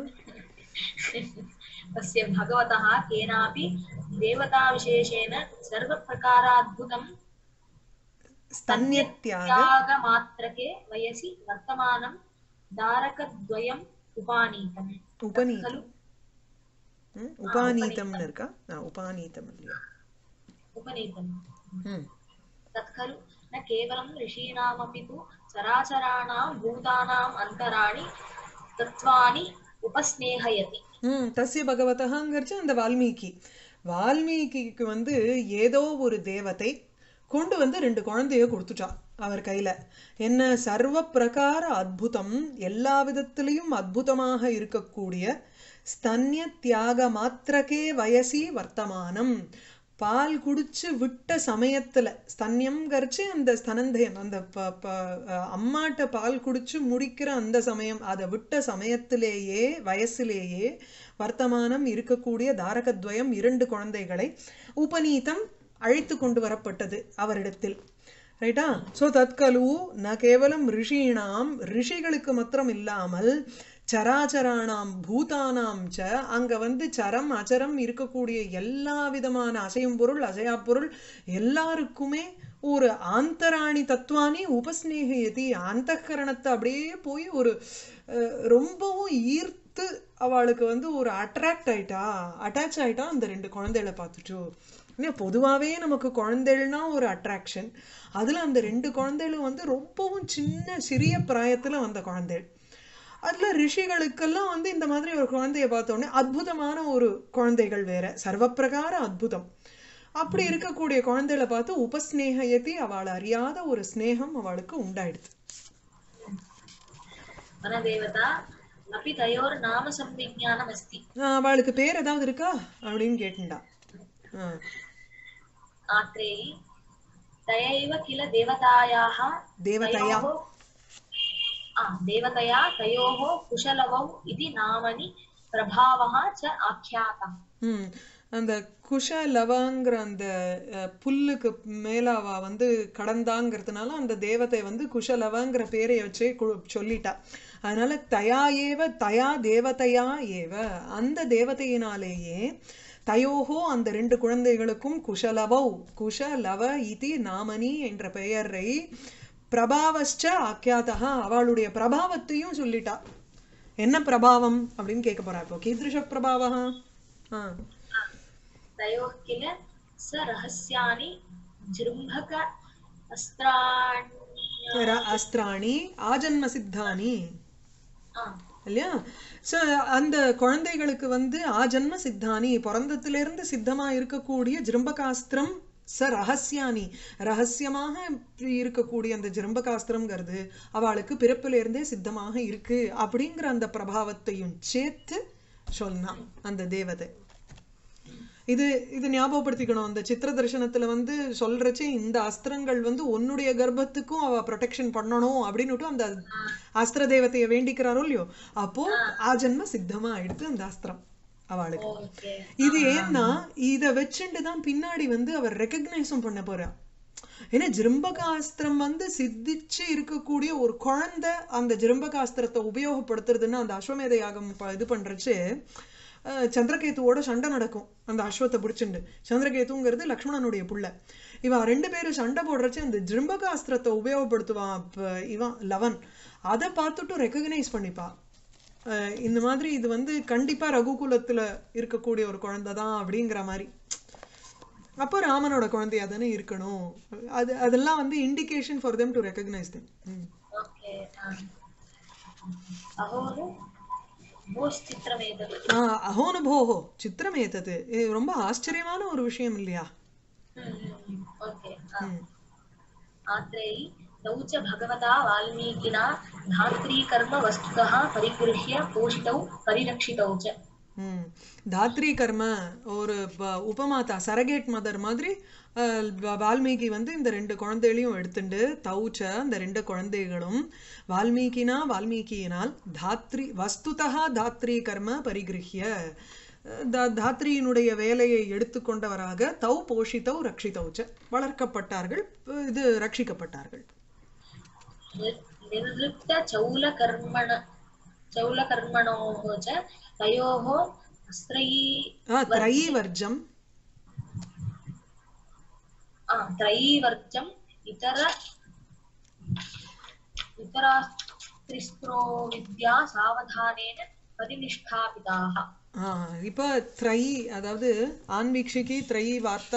तस्य भगवतः केनापि देवताविशेषेण सर्वप्रकाराद्भुतं ஸ்தன்யத்யாக त्यागमात्रके वयसि वर्तमानं दारकद्वयम् उपानीतम् உபநீதம் खलु ம், உபாநீதம்னு இருக்கா ஆ, உபாநீதம் இல்லையா उपनीतम् ம் तत् खलु न केवलं ऋषीणामपि तु चराचराणां भूतानाम् अन्तराणि तत्त्वानि उपस्नेहयति ம் தஸ்ய பகவதகாங்கிறச்சு அந்த வால்மீகி வால்மீகிக்கு வந்து ஏதோ ஒரு தேவதை கொண்டு வந்து ரெண்டு குழந்தைய கொடுத்துட்டா அவர் கையில என்ன சர்வ பிரகார அத்புதம் எல்லா விதத்திலையும் அத்புதமாக இருக்கக்கூடிய ஸ்தன்ய தியாக மாத்திரக்கே வயசி வர்த்தமானம் பால் குடிச்சு விட்ட சமயத்துல ஸ்தன்யம்ங்கிறச்சு அந்த ஸ்தனந்தயம் அந்த ப- ப- அஹ் அம்மாட்ட பால் குடிச்சு முடிக்கிற அந்த சமயம் அதை விட்ட சமயத்திலேயே வயசிலேயே வர்த்தமானம் இருக்கக்கூடிய தாரகத்வயம் இரண்டு குழந்தைகளை உபநீதம் அழைத்து கொண்டு வரப்பட்டது அவரிடத்தில் ரைட்டா ஸோ தற்கலு ந கேவலம் ரிஷீணாம் ரிஷிகளுக்கு மாத்திரம் இல்லாமல் சராச்சராணாம் பூதானாம் ச அங்க வந்து சரம் அச்சரம் இருக்கக்கூடிய எல்லா விதமான அசையும் பொருள் அசையா பொருள் எல்லாருக்குமே ஒரு ஆந்தராணி தத்துவானி உபஸ்நேகயதி அந்தகரணத்தை அப்படியே போய் ஒரு அஹ், ரொம்பவும் ஈர்த்து அவளுக்கு வந்து ஒரு அட்ராக்ட் ஆயிட்டா அட்டாச் ஆயிட்டா அந்த ரெண்டு குழந்தைகளை பார்த்துட்டு இல்லையா பொதுவாகவே நமக்கு குழந்தைகள்னா ஒரு அட்ராக்ஷன் அதில் அந்த ரெண்டு குழந்தைகளும் வந்து ரொம்பவும் சின்ன சிறிய பிராயத்தில் வந்த குழந்தைகள் அதில் ரிஷிகளுக்கெல்லாம் வந்து இந்த மாதிரி ஒரு குழந்தைய பார்த்த உடனே அற்புதமான ஒரு குழந்தைகள் வேற சர்வப்பிரகார அற்புதம் அப்படி இருக்கக்கூடிய குழந்தைகளை பார்த்து உபஸ்நேகயத்தி அவளை அறியாத ஒரு ஸ்நேகம் அவளுக்கு உண்டாயிடுது वनदेवता अपि तयोर्नाम संविज्ञानमस्ति ஆஹ் அவளுக்கு பேர் ஏதாவது இருக்கா அப்படின்னு கேட்டுண்டா ஆ आत्रेयी तयैव किल देवतायाः தேவதையா तयोः आ, देवतया तयोः कुशलवौ इति नामनि प्रभावः च आख्यातः ம் அந்த குஷ லவங்கிற அந்த அஹ், புல்லுக்கு மேலாவா வந்து கடந்தாங்கிறதுனால அந்த தேவதை வந்து குஷலவங்கிற பேரை வச்சே கு- சொல்லிட்டா அதனால தயா ஏவ தயா தேவதையா ஏவ அந்த தேவதையினாலேயே தயோகோ அந்த ரெண்டு குழந்தைகளுக்கும் குஷலவௌ குஷலவ இதி நாமனி என்ற பெயரை பிரபாவஸ்ச ஆக்கியாதா அவளுடைய பிரபாவத்தையும் சொல்லிட்டா என்ன பிரபாவம் அப்படின்னு கேட்க போறா இப்போ கீதృశ பிரபாவா ஆ तयोः किल स रहस्यानि जृम्भक अस्त्राण्य ர- அஸ்திராணி ஆஜன்ம சித்தானி आ, இல்லையா ஸோ அந்த குழந்தைகளுக்கு வந்து ஆஜன்ம சித்தானி பிறந்தத்திலிருந்து சித்தமா இருக்கக்கூடிய ஜிரும்பகாஸ்திரம் ச ரகசியானி ரகசியமாக இருக்கக்கூடிய அந்த ஜிரும்பகாஸ்திரம்ங்கிறது அவளுக்கு பிறப்பிலிருந்தே சித்தமாக இருக்கு அப்படிங்கிற அந்த பிரபாவத்தையும் சேர்த்து சொன்னான் அந்த தேவதை இது இது ஞாபகப்படுத்திக்கணும் அந்த சித்திர தரிசனத்துல வந்து சொல்றச்சே இந்த அஸ்திரங்கள் வந்து உன்னுடைய கர்ப்பத்துக்கும் அவ ப்ரொடெக்ஷன் பண்ணணும் அப்படின்னுட்டு அந்த அஸ்திர தேவதையை வேண்டிக்கிறாரோ இல்லையோ அப்போ ஆஜன்ம சித்தமா ஆயிடுத்து அந்த அஸ்திரம் அவளுக்கு okay. இது ஏன்னா இத வச்சுட்டு தான் பின்னாடி வந்து அவர் ரெக்கக்னைஸும் பண்ண போறா ஏன்னா ஜிரும்பகாஸ்திரம் வந்து சித்திச்சு இருக்கக்கூடிய ஒரு குழந்தை அந்த ஜிரும்பகாஸ்திரத்தை உபயோகப்படுத்துறதுன்னா அந்த அஸ்வமேத யாகம் ப- இது பண்றச்சு அஹ், சந்திரகேத்துவோட சண்டை நடக்கும் அந்த அஸ்வத்தை பிடிச்சிண்டு சந்திரகேத்துங்கிறது லக்ஷ்மணனுடைய புள்ள இவன் ரெண்டு பேரும் சண்டை போடுறச்சு அந்த ஜிரும்பகாஸ்திரத்தை உபயோகப்படுத்துவான் அப்ப இவன் லவன் அதை பார்த்துட்டு ரெக்கக்னைஸ் பண்ணிப்பா அஹ் இந்த மாதிரி இது வந்து கண்டிப்பா ரகுகுலத்துல இருக்கக்கூடிய ஒரு குழந்தை தான் அப்படிங்கிற மாதிரி அப்போ ராமனோட குழந்தையா தானே இருக்கணும் அது அதெல்லாம் வந்து indication for them to recognise them ம். Okay, आ. अहो नु भोश्चित्रमेतत् ஆ அஹோனுபோஹோ சித்திரம் ஏத்தது இது ரொம்ப ஆச்சரியமான ஒரு விஷயம் இல்லையா ओके आ. ம். आत्रेयी तौ च भगवता वाल्मीकिना धात्रीकर्म वस्तुतः परिगृह्य पोषितौ परिरक्षितौ च ம் தாத்ரி கர்ம ஒரு ப- உபமாதா சரகேட் மதர் மாதிரி அஹ், வா- வால்மீகி வந்து இந்த ரெண்டு குழந்தைகளையும் எடுத்துண்டு தௌச்ச அந்த ரெண்டு குழந்தைகளும் வால்மீகினா வால்மீகியினால் தாத்ரி வஸ்துதா தாத்ரி கர்ம பரிகிருஹ்ய த- தாத்ரியினுடைய வேலையை எடுத்துக்கொண்டவராக தௌ போஷித்தௌ ரட்சிதௌ ச வளர்க்கப்பட்டார்கள் இது ரட்சிக்கப்பட்டார்கள் निर्वृत्तचौलकर्मण चौलकर्मणोः च तयोः अस्त्रयी ஆ, த்ரயி வர்ஜம் आ, त्रयीवर्जम् इतर इतरास्त्रिस्त्रो विद्या सावधानेन परिनिष्ठापिताः ஆ, இப்போ த்ரயி அதாவது ஆன்வீக்ஷிகி த்ரயி வார்த்தா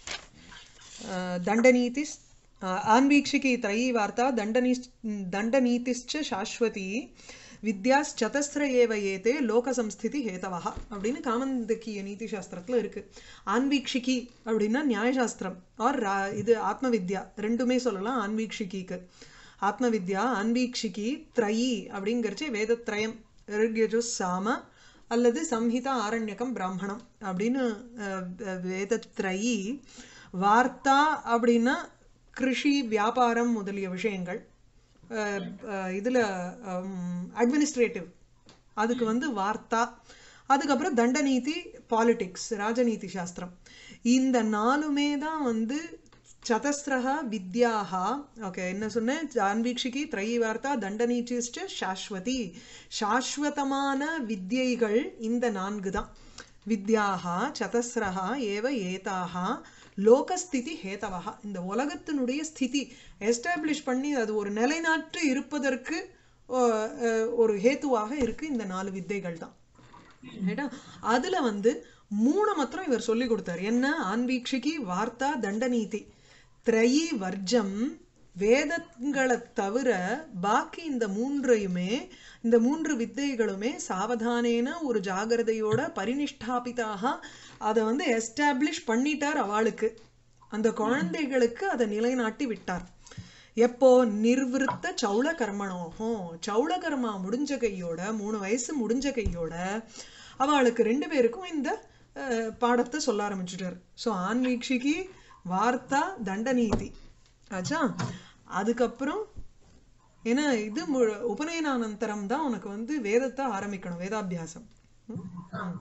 ஆ, தண்டநீதி ஆன்வீக்ஷிகி த்ரயி வார்த்தா தண்டநீ தண்டநீதிश्च சாஸ்வதி வித்யாஸ் சதஸ்திர ஏவ ஏதே லோக சம்ஸ்திதி ஹேதவா அப்படின்னு காமந்தக்கிய நீதி சாஸ்திரத்துல இருக்கு ஆன்வீக்ஷிகி அப்படின்னா நியாயசாஸ்திரம் ஆர் இது ஆத்ம வித்யா ரெண்டுமே சொல்லலாம் ஆன்வீக்ஷிகிக்கு ஆத்ம வித்யா ஆன்வீக்ஷிகி த்ரயி அப்படிங்கிறச்சு வேதத்ரயம் ரிக்யஜு சாம அல்லது சம்ஹிதா ஆரண்யகம் பிராமணம் அப்படின்னு அஹ், அஹ், வேதத்ரயி வார்த்தா அப்படின்னா கிருஷி வியாபாரம் முதலிய விஷயங்கள் அஹ், அஹ், இதுல அட்மினிஸ்ட்ரேட்டிவ் அதுக்கு வந்து வார்த்தா அதுக்கப்புறம் தண்டநீதி பாலிடிக்ஸ் ராஜநீதி சாஸ்திரம் இந்த நாலுமே தான் வந்து சதஸ்ரஹ வித்யாஹா ஓகே என்ன சொன்னேன் ஜான்வீக்ஷிகி த்ரயி வார்த்தா தண்டநீச்சிஷ்ட சாஸ்வதி சாஸ்வதமான வித்யைகள் இந்த நான்கு தான் வித்யாஹா சதஸ்ரஹா ஏவ ஏதாஹா லோகஸ்திதி ஹேதவஹா இந்த உலகத்தினுடைய ஸ்திதி எஸ்டாப்ளிஷ் பண்ணி அது ஒரு நிலைநாட்டு இருப்பதற்கு அஹ், அஹ், ஒரு ஹேத்துவாக இருக்கு இந்த நாலு வித்தைகள் தான் ரைட்டா அதுல வந்து மூணு மாத்திரம் இவர் சொல்லி கொடுத்தார் என்ன ஆன்வீக்ஷிகி வார்த்தா தண்டநீதி த்ரயி வர்ஜம் வேதங்களை தவிர பாக்கி இந்த மூன்றையுமே இந்த மூன்று வித்தைகளுமே சாவதானேன ஒரு ஜாகிரதையோட பரினிஷ்டாபிதாக அதை வந்து எஸ்டாப்ளிஷ் பண்ணிட்டார் அவளுக்கு அந்த குழந்தைகளுக்கு அதை நிலைநாட்டி விட்டார் எப்போ நிர்விருத்த சௌள கர்மணோகம் சௌள கர்மா முடிஞ்ச கையோட மூணு வயசு முடிஞ்ச கையோட அவளுக்கு ரெண்டு பேருக்கும் இந்த அஹ், பாடத்தை சொல்ல ஆரம்பிச்சுட்டார் ஸோ ஆன்வீக்ஷிகி வார்த்தா தண்டநீதி ஆச்சா அதுக்கப்புறம் ஏன்னா இது மு- உபநயனானந்தரம் தான் உனக்கு வந்து வேதத்தை ஆரம்பிக்கணும் வேதாபியாசம் ம்? ம்.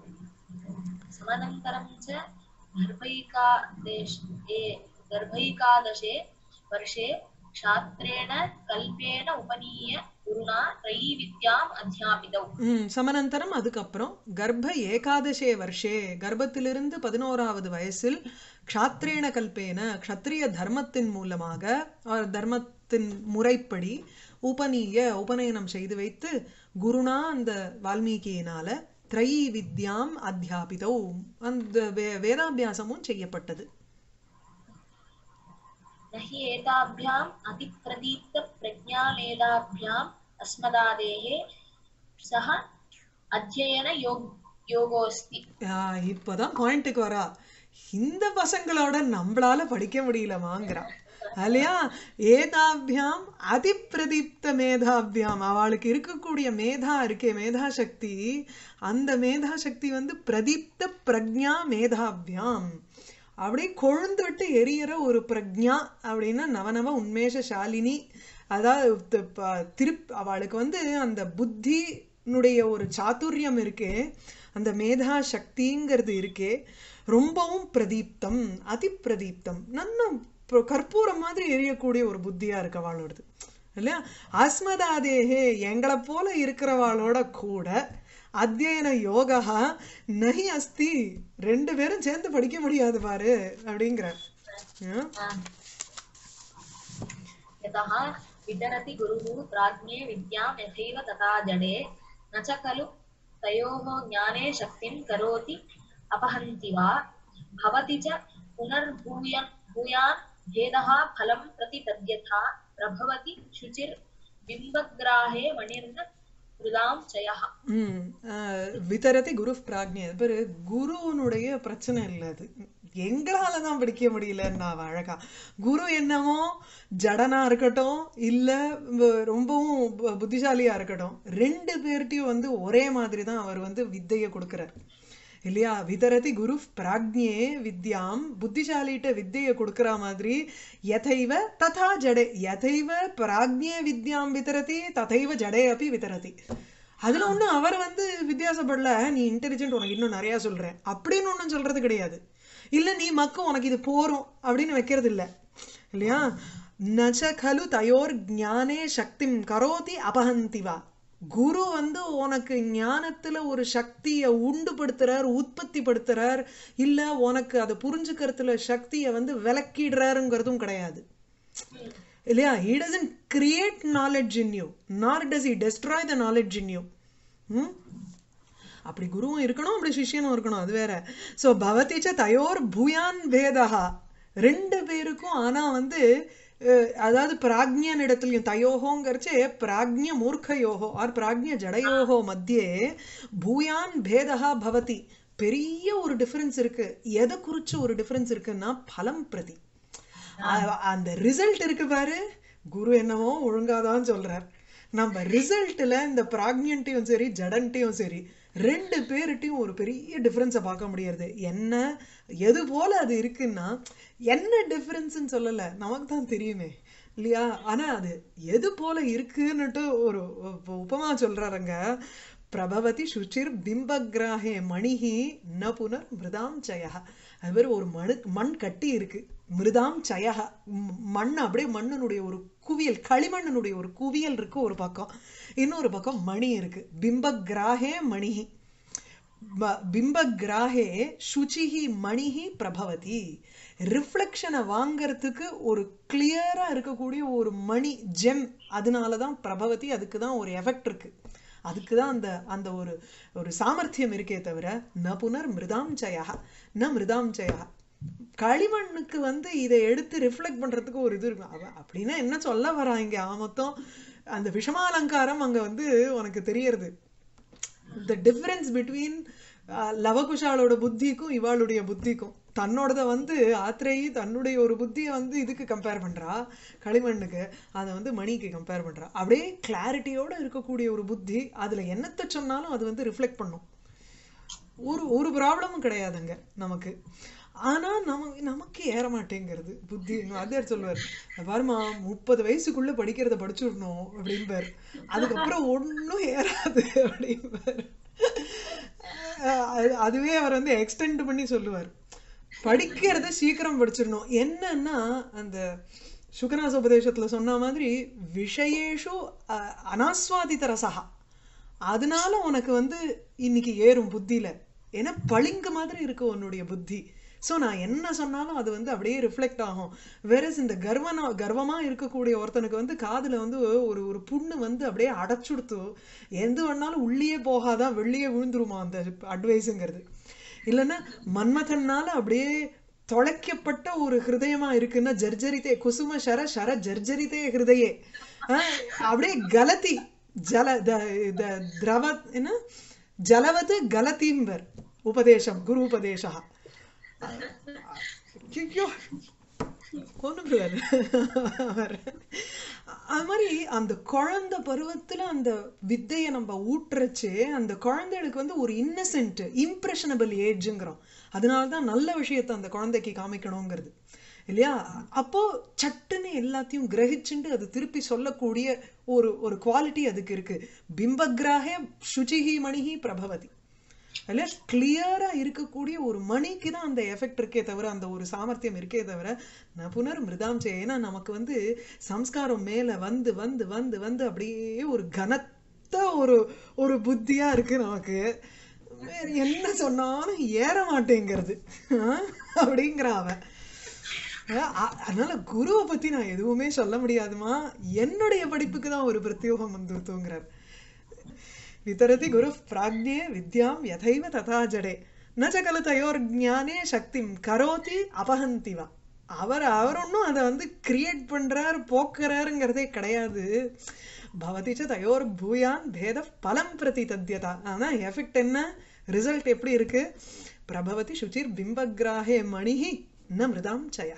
समनन्तरं च गर्भैकादेश ए गर्भैकादशे वर्षे क्षात्रेण कल्पेन उपनीय गुरुणा त्रयी विद्याम् अध्यापितौ ம் சமனந்தரம் அதுக்கப்புறம் கர்ப்ப ஏகாதசே வருஷே கர்ப்பத்திலிருந்து பதினோராவது வயசில் க்ஷாத்ரேண கல்பேன க்ஷத்ரிய தர்மத்தின் மூலமாக or தர்மத்தின் முறைப்படி உபநீய உபநயனம் செய்து வைத்து குருணா அந்த வால்மீகியினால த்ரயி வித்யாம் அத்தியாபிதோ அந்த வே வேதாபியாசமும் செய்யப்பட்டது न हि एताभ्याम् अतिप्रदीप्तप्रज्ञामेधाभ्याम् अस्मदादेः सह अध्ययनयोग योगोऽस्ति ஆஹ் இப்பதான் பாயிண்ட்டுக்கு வரா இந்த பசங்களோட நம்மளால படிக்க முடியலமாங்கிறா இல்லையா ஏதாபியாம் அதிப்பிரதீப்த மேதாபியாம் அவளுக்கு இருக்கக்கூடிய மேதா இருக்கே மேதா சக்தி அந்த மேதா சக்தி வந்து பிரதீப்த பிரக்ஞா மேதாபியாம் அப்படியே கொழுந்து விட்டு எரியற ஒரு பிரக்ஞா அப்படின்னா நவநவ உன்மேஷசாலினி அதாவது தி- ப- திருப் அவளுக்கு வந்து அந்த புத்தினுடைய ஒரு சாதுரியம் இருக்கே அந்த மேதா சக்திங்கிறது இருக்கே ரொம்பவும் பிரதீப்தம் அதி பிரதீப்தம் நல்ல ப- கற்பூரம் மாதிரி எரியக்கூடிய ஒரு புத்தியா இருக்கு அவளோடது இல்லையா அஸ்மதாதேஹே எங்களை போல இருக்கிறவாளோட கூட அத்தியன யோகா நஹி அஸ்தி ரெண்டு பேரும் சேர்ந்து படிக்க முடியாது பாரு அப்படிங்கிற यतः वितरति गुरुः प्राज्ञे विद्यां यथैव तथा जडे न च खलु तयोः ज्ञाने शक्तिं करोति अपहन्ति वा भवति च पुनर्भूय भूयान् भेदः फलं प्रति तद्यथा प्रभवति शुचिर्बिम्बग्राहे मणिर्न हृदां चयः ம் அஹ், விதரதி குரு பிராக்ஞை அது பேரு குருவனுடைய பிரச்சனை இல்லை அது எங்களால தான் படிக்க முடியலன்னா அவ அழகா குரு என்னமோ ஜடனா இருக்கட்டும் இல்ல வ- ரொம்பவும் பு- புத்திசாலியா இருக்கட்டும் ரெண்டு பேர்ட்டையும் வந்து ஒரே மாதிரி தான் அவர் வந்து வித்தையை கொடுக்கிறார் இல்லையா விதரதி குரு பிராக்ஞே வித்யாம் புத்திசாலிட்ட வித்தையை கொடுக்கிற மாதிரி யதைவ ததா ஜடே யதைவ பிராக்ஞே வித்யாம் விதரதி ததைவ ஜடே அப்படி விதரதி அதுல ஒண்ணும் அவர் வந்து வித்தியாசப்படல நீ இன்டெலிஜென்ட் உனக்கு இன்னும் நிறைய சொல்றேன் அப்படின்னு ஒண்ணும் சொல்றது கிடையாது இல்ல நீ மக்க உனக்கு இது போரும் அப்படின்னு வைக்கிறது இல்ல இல்லையா நச்ச கலு தயோர் ஞானே சக்திம் கரோதி அபஹந்தி வா குரு வந்து உனக்கு ஞானத்துல ஒரு சக்தியை உண்டுபடுத்துறார் உற்பத்தி படுத்துறார் இல்ல உனக்கு அதை புரிஞ்சுக்கிறதுல சக்தியை வந்து விளக்கிடுறாருங்கிறதும் கிடையாது இல்லையா he doesn't create knowledge in you nor does he destroy the knowledge in you ம்? அப்படி குருவும் இருக்கணும் அப்படி சிஷ்யனும் இருக்கணும் அது வேற சோ பவதிச்ச தயோர் பூயான் பேதா ரெண்டு பேருக்கும் ஆனா வந்து அஹ், அதாவது பிராக்ஞன் இடத்துலயும் தயோகோங்கிறச்சே பிராக்ஞ மூர்க்கயோகோ ஆர் பிராக்ஞ ஜடயோகோ மத்தியே பூயான் பேதா பவதி பெரிய ஒரு டிஃபரன்ஸ் இருக்கு எதை குறிச்சு ஒரு டிஃபரன்ஸ் இருக்குன்னா பலம் பிரதி அ- அந்த ரிசல்ட் இருக்கு பாரு குரு என்னவோ ஒழுங்காதான் சொல்றார் நம்ம ரிசல்ட்ல இந்த பிராக்ஞன்ட்டையும் சரி ஜடன்ட்டையும் சரி ரெண்டு பேர்கிட்டையும் ஒரு பெரிய டிஃபரன்ஸை பார்க்க முடியாது என்ன எது போல அது இருக்குன்னா என்ன டிஃபரன்ஸ்னு சொல்லல நமக்கு தான் தெரியுமே இல்லையா ஆனா அது எது போல இருக்குன்னுட்டு ஒரு உ- உபமா சொல்றாருங்க பிரபவதி சுச்சிர் பிம்பக்ராஹே மணிஹி ந புனர் மிருதாம் சயா அது பேர் ஒரு மணு மண் கட்டி இருக்கு மிருதாம் சயா மண் அப்படியே மண்ணினுடைய ஒரு குவியல் களிமண்ணினுடைய ஒரு குவியல் இருக்கு ஒரு பக்கம் இன்னொரு பக்கம் மணி இருக்கு பிம்பக்ராஹே மணிஹி ப- பிம்பக்ராஹே சுச்சிஹி மணிஹி பிரபவதி ரிஃப்ளெக்ஷனை வாங்கறதுக்கு ஒரு கிளியரா இருக்கக்கூடிய ஒரு மணி ஜெம் அதனால தான் பிரபவதி அதுக்கு தான் ஒரு எஃபெக்ட் இருக்கு அதுக்கு தான் அந்த அந்த ஒரு ஒரு சாமர்த்தியம் இருக்கே தவிர ந புனர் மிருதாம் ஜயா ந மிருதாம் ஜயா களிமண்ணுக்கு வந்து இதை எடுத்து ரிஃப்ளெக்ட் பண்றதுக்கு ஒரு இது இருக்கும் அவ அப்படின்னா என்ன சொல்ல வராங்க ஆ மொத்தம் அந்த விஷமாலங்காரம் அங்க வந்து உனக்கு தெரியறது த டிஃபரன்ஸ் பிட்வீன் லவகுஷாலோட புத்திக்கும் இவாளுடைய புத்திக்கும் தன்னோடத வந்து ஆத்ரேயி தன்னுடைய ஒரு புத்தியை வந்து இதுக்கு கம்பேர் பண்றா களிமண்ணுக்கு அதை வந்து மணிக்கு கம்பேர் பண்றா அப்படியே கிளாரிட்டியோட இருக்கக்கூடிய ஒரு புத்தி அதுல என்னத்தை சொன்னாலும் அது வந்து ரிஃப்ளெக்ட் பண்ணும் ஒரு ஒரு ப்ராப்ளமும் கிடையாதுங்க நமக்கு ஆனா நம்ம நமக்கு ஏற மாட்டேங்கிறது புத்தி எங்க வாத்தியார் சொல்லுவார் "இத பாரும்மா முப்பது வயசுக்குள்ள படிக்கிறத படிச்சுடணும் அப்படிம்பார் அதுக்கப்புறம் ஒண்ணும் ஏறாது அப்படிம்பார் அஹ் அது- அதுவே அவர் வந்து எக்ஸ்டெண்ட் பண்ணி சொல்லுவார் படிக்கிறத சீக்கிரம் படிச்சிடணும் என்னன்னா அந்த சுகநாச உபதேசத்துல சொன்ன மாதிரி விஷயேஷு அஹ், அனாஸ்வாதித ரசகா அதனால உனக்கு வந்து இன்னைக்கு ஏறும் புத்தியில ஏன்னா பளிங்கு மாதிரி இருக்கு உன்னுடைய புத்தி சோ நான் என்ன சொன்னாலும் அது வந்து அப்படியே ரிஃப்ளெக்ட் ஆகும் வேறஸ் இந்த கர்வனா கர்வமா இருக்கக்கூடிய ஒருத்தனுக்கு வந்து காதுல வந்து ஒரு ஒரு புண்ணு வந்து அப்படியே அடைச்சுடுத்து எந்த வேணாலும் உள்ளே போகாதான் வெளியே விழுந்துருமா அந்த அட்வைஸுங்கிறது இல்லைன்னா மன்மதன்னால அப்படியே தொலைக்கப்பட்ட ஒரு ஹிருதயமா இருக்குன்னா ஜர்ஜரித்தே குசும சர சர ஜர்ஜரித்தே ஹிருதயே ஆஹ் அப்படியே கலதி ஜல த- த- திரவ என்ன ஜலவது கலதீம்பர் உபதேசம் குரு உபதேசா ஐயோ கொண்டுருவாரு அவர் அது மாதிரி அந்த குழந்தை பருவத்துல அந்த வித்தையை நம்ம ஊட்டுறச்சு அந்த குழந்தைகளுக்கு வந்து ஒரு இன்னசென்ட் இம்ப்ரெஷனபிள் ஏஜ்ங்கிறோம் அதனால தான் நல்ல விஷயத்தை அந்த குழந்தைக்கு காமிக்கணுங்கிறது இல்லையா அப்போ சட்டுன்னு எல்லாத்தையும் கிரகிச்சுண்டு அது திருப்பி சொல்லக்கூடிய ஒரு ஒரு குவாலிட்டி அதுக்கு இருக்கு பிம்பக்ராஹே சுச்சிஹி மணிஹி பிரபவதி இல்ல கிளியரா இருக்கக்கூடிய ஒரு மணிக்கு தான் அந்த எஃபெக்ட் இருக்கே தவிர அந்த ஒரு சாமர்த்தியம் இருக்கே தவிர நான் புனர் மிருதாம் செய்ய ஏன்னா நமக்கு வந்து சம்ஸ்காரம் மேல வந்து வந்து வந்து வந்து அப்படியே ஒரு கனத்த ஒரு ஒரு புத்தியா இருக்கு நமக்கு வேற என்ன சொன்னாலும் ஏற மாட்டேங்கிறது ஆஹ் அப்படிங்கிற அவன் அஹ் அ- அதனால குருவை பத்தி நான் எதுவுமே சொல்ல முடியாதுமா என்னுடைய படிப்புக்கு தான் ஒரு பிரத்யோகம் வந்துருத்துங்கிறார் விதரதி குரு பிராக்ஞே வித்யாம் யதைவ ததா ஜடே ந ச கலு தயோர் ஞானே சக்திம் கரோதி அபஹந்தி வா அவர் அவர் ஒன்றும் அதை வந்து கிரியேட் பண்றார் போக்குறாருங்கிறதே கிடையாது பவதி ச தயோர் பூயான் பேத பலம் பிரதி தத்யதா ஆனா எஃபெக்ட் என்ன ரிசல்ட் எப்படி இருக்கு பிரபவதி சுச்சிர் பிம்பக்ராஹே மணிஹி ந மிருதாம் சயா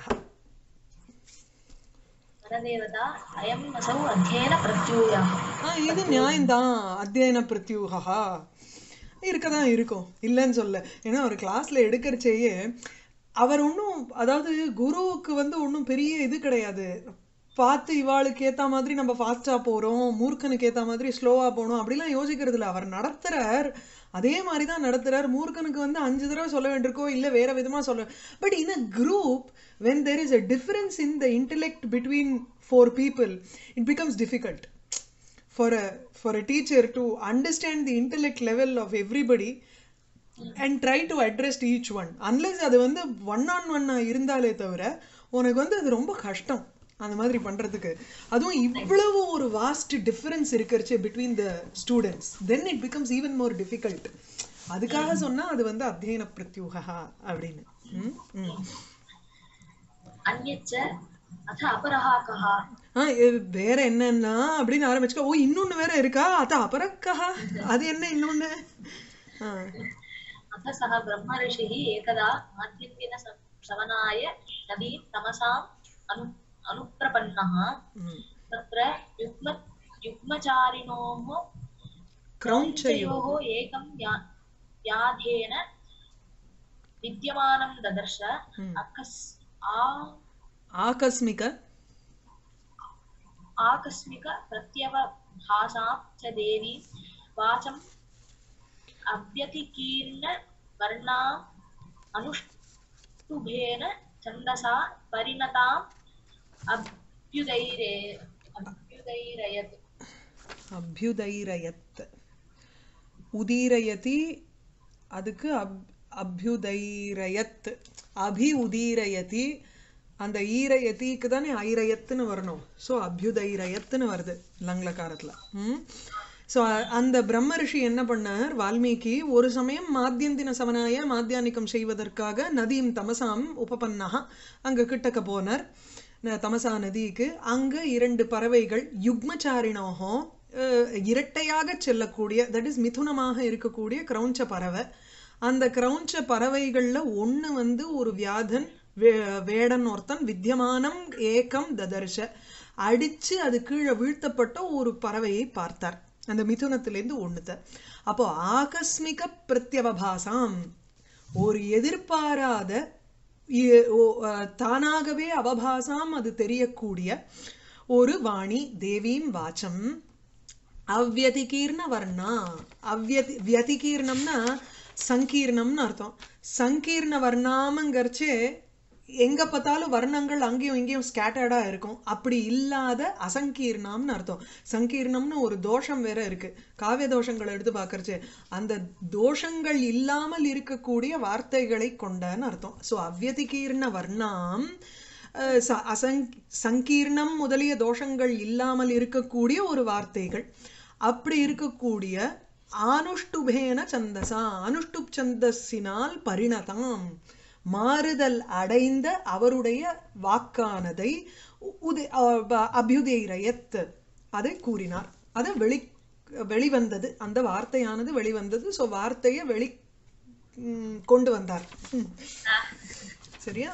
பரதேவதா அயம் அசௌ அத்தியன பிரத்யூயா ஆ, இது நியாயம்தான் அத்தியன பிரத்யூகா இருக்கதான் இருக்கும் இல்லைன்னு சொல்ல ஏன்னா ஒரு கிளாஸ்ல எடுக்கிறச்சேயே அவர் ஒன்றும் அதாவது குருவுக்கு வந்து ஒன்றும் பெரிய இது கிடையாது பார்த்து இவாளுக்கு ஏத்த மாதிரி நம்ம ஃபாஸ்டா போறோம் மூர்க்கனுக்கு ஏத்த மாதிரி ஸ்லோவா போகணும் அப்படிலாம் யோசிக்கிறது இல்ல அவர் நடத்துறார் அதே மாதிரி தான் நடத்துறார் மூர்க்கனுக்கு வந்து அஞ்சு தடவை சொல்ல வேண்டியிருக்கோ இல்ல வேற விதமா சொல்ல but in a group when there is a difference in the intellect between four people it becomes difficult for a for a teacher to understand the intellect level of everybody and try to address each one unless அது வந்து one on ஒன்னா இருந்தாலே தவிர உனக்கு வந்து அது ரொம்ப கஷ்டம் அந்த மாதிரி பண்றதுக்கு அதுவும் இவ்வளவு ஒரு வாஸ்ட் டிஃபரன்ஸ் இருக்கிறச்சு between the students then it becomes even more difficult அதுக்காக சொன்னா அது வந்து அத்தியன பிரத்யூகா அப்படின்னு ம், ம். अन्यच्च अथ अपरः कः ஆ, இது வேற என்னன்னா அப்படின்னு ஆரம்பிச்சுக்க ஓ இன்னொன்னு வேற இருக்கா அத அபரக்கா அது என்ன இன்னொன்னு ஆ, अथ सः ब्रह्मऋषिः एकदा माध्यन्दिन शवनाय नदीं तमसाम् अनु अनुप्रपन्नः ம். तत्र युग्म युग्मचारिणोः क्रौञ्चयोः क्रौञ्चयोः एकं या व्याधेन विद्यमानं ददर्श ம். अकस् आ ஆகஸ்மிக आकस्मिकप्रत्यवभासां च देवीं वाचम् अव्यतिकीर्ण वर्णाम् अनुष्टुभेन छन्दसा परिणताम् अभ्युदैरे अभ्युदैरयत् அபியுதைரயத் உதீரயதி அதுக்கு அப் அபியுதைரயத் அபி உதீரயதி அந்த ஈரயதிக்கு தானே ஐரயத்துன்னு வரணும் ஸோ அபியுதைரயத்துன்னு வருது லங்லகாரத்துல ம் ஸோ அந்த பிரம்ம ரிஷி என்ன பண்ணார் வால்மீகி ஒரு சமயம் மாத்தியந்தின சமனாய மாத்தியானிக்கம் செய்வதற்காக நதியும் தமசாம் உபபன்னஹா அங்க கிட்டக்க போனார் ந- தமசா நதிக்கு அங்க இரண்டு பறவைகள் யுக்மச்சாரிணோகோ அஹ், இரட்டையாக செல்லக்கூடிய தட் இஸ் மிதுனமாக இருக்கக்கூடிய கிரௌஞ்ச பறவை அந்த கிரௌஞ்ச பறவைகள்ல ஒண்ணு வந்து ஒரு வியாதன் வே- வேடன் ஒருத்தன் வித்தியமானம் ஏகம் ததர்ஷ அடிச்சு அது கீழே வீழ்த்தப்பட்ட ஒரு பறவையை பார்த்தார் அந்த மிதுனத்திலேருந்து ஒண்ணுத்த அப்போ ஆகஸ்மிக பிரத்யவபாசாம் ஒரு எதிர்பாராத இ- ஓ- அஹ், தானாகவே அவபாசாம் அது தெரியக்கூடிய ஒரு வாணி தேவீம் வாச்சம் அவ்யதிகீர்ண வர்ணா அவ்யதி வியதிகீர்ணம்னா சங்கீர்ணம்னு அர்த்தம் சங்கீர்ண வர்ணாமங்கிறச்சே எங்க பார்த்தாலும் வர்ணங்கள் அங்கேயும் இங்கேயும் ஸ்கேட்டர்டா இருக்கும் அப்படி இல்லாத அசங்கீர்ணம்னு அர்த்தம் சங்கீர்ணம்னு ஒரு தோஷம் வேற இருக்கு காவிய தோஷங்களை எடுத்து பார்க்கறச்சே அந்த தோஷங்கள் இல்லாமல் இருக்கக்கூடிய வார்த்தைகளை கொண்டன்னு அர்த்தம் ஸோ அவ்யதிகீர்ண வர்ணாம் அஹ், ச- அசங் சங்கீர்ணம் முதலிய தோஷங்கள் இல்லாமல் இருக்கக்கூடிய ஒரு வார்த்தைகள் அப்படி இருக்கக்கூடிய ஆனுஷ்டுபேன சந்தசா அனுஷ்டுப் சந்தஸினால் பரிணதாம் மாறுதல் அடைந்த அவருடைய வாக்கானதை உதி அ- அபியுதயிரயத் அதை கூறினார் அது வெளி வெளிவந்தது அந்த வார்த்தையானது வெளிவந்தது ஸோ வார்த்தையை வெளி ம், கொண்டு வந்தார் ம். சரியா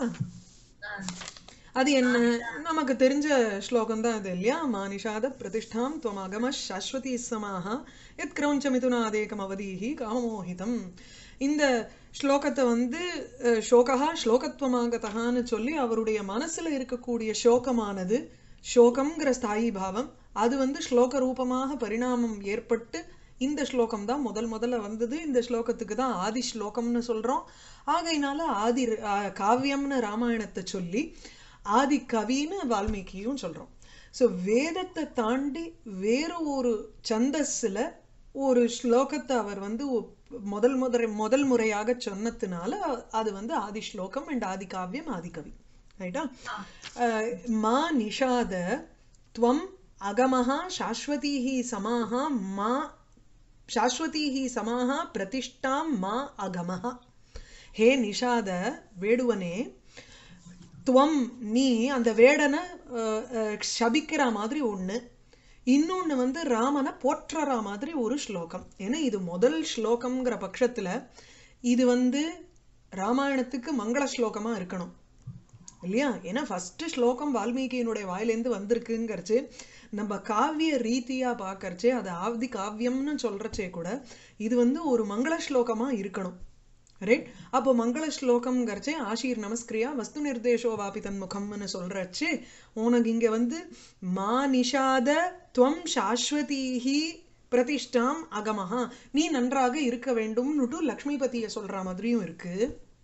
அது என்ன நமக்கு தெரிஞ்ச ஸ்லோகம் தான் இது இல்லையா மானிஷாத பிரதிஷ்டாம் துவமகம சாஸ்வதி சமாக எத் கிரௌஞ்சமிதுனாதேகம் அவதீஹி காமமோகிதம் இந்த ஸ்லோகத்தை வந்து அஹ், சோகா ஸ்லோகத்துவமாகத்தகான்னு சொல்லி அவருடைய மனசுல இருக்கக்கூடிய சோகமானது சோகம்ங்கிற ஸ்தாயி பாவம் அது வந்து ஸ்லோக ரூபமாக பரிணாமம் ஏற்பட்டு இந்த ஸ்லோகம் தான் முதல் முதல்ல வந்தது இந்த ஸ்லோகத்துக்கு தான் ஆதி ஸ்லோகம்னு சொல்றோம் ஆகையினால ஆதி அஹ், காவியம்னு ராமாயணத்தை சொல்லி ஆதி கவின்னு வால்மீகியும் சொல்றோம் ஸோ வேதத்தை தாண்டி வேறு ஒரு சந்தஸ்ல ஒரு ஸ்லோகத்தை அவர் வந்து ஒ- முதல் முதல் முதல் முறையாக சொன்னதுனால அது வந்து ஆதி ஸ்லோகம் அண்ட் ஆதி காவியம் ஆதி கவி ரைட்டா அஹ், மா நிஷாத துவம் அகமஹா சாஸ்வதீஹ சமாஹ மா சாஸ்வதீஹ சமாஹ பிரதிஷ்டாம் மா அகமஹ ஹே நிஷாத வேடுவனே துவம் நீ அந்த வேடனை அஹ், அஹ், சபிக்கிற மாதிரி ஒண்ணு இன்னொன்னு வந்து ராமனை போற்றற மாதிரி ஒரு ஸ்லோகம் ஏன்னா இது முதல் ஸ்லோகம்ங்கிற பட்சத்துல இது வந்து ராமாயணத்துக்கு மங்கள ஸ்லோகமா இருக்கணும் இல்லையா ஏன்னா ஃபர்ஸ்ட் ஸ்லோகம் வால்மீகியினுடைய வாயிலேருந்து வந்திருக்குங்கிறச்சு நம்ம காவிய ரீதியா பார்க்கறச்சே அது ஆதி காவியம்னு சொல்றச்சே கூட இது வந்து ஒரு மங்கள ஸ்லோகமா இருக்கணும் ரைட் அப்போ மங்கள ஸ்லோகம்ங்கிறச்சே ஆஷீர் நமஸ்கிரியா வஸ்து நிர்தேசோ வாபி தன்முகம்னு சொல்றச்சு உனக்கு இங்க வந்து மா நிஷாத துவம் சாஸ்வதீஹி பிரதிஷ்டாம் அகமஹா நீ நன்றாக இருக்க வேண்டும்னுட்டு லக்ஷ்மிபதியை சொல்ற மாதிரியும் இருக்கு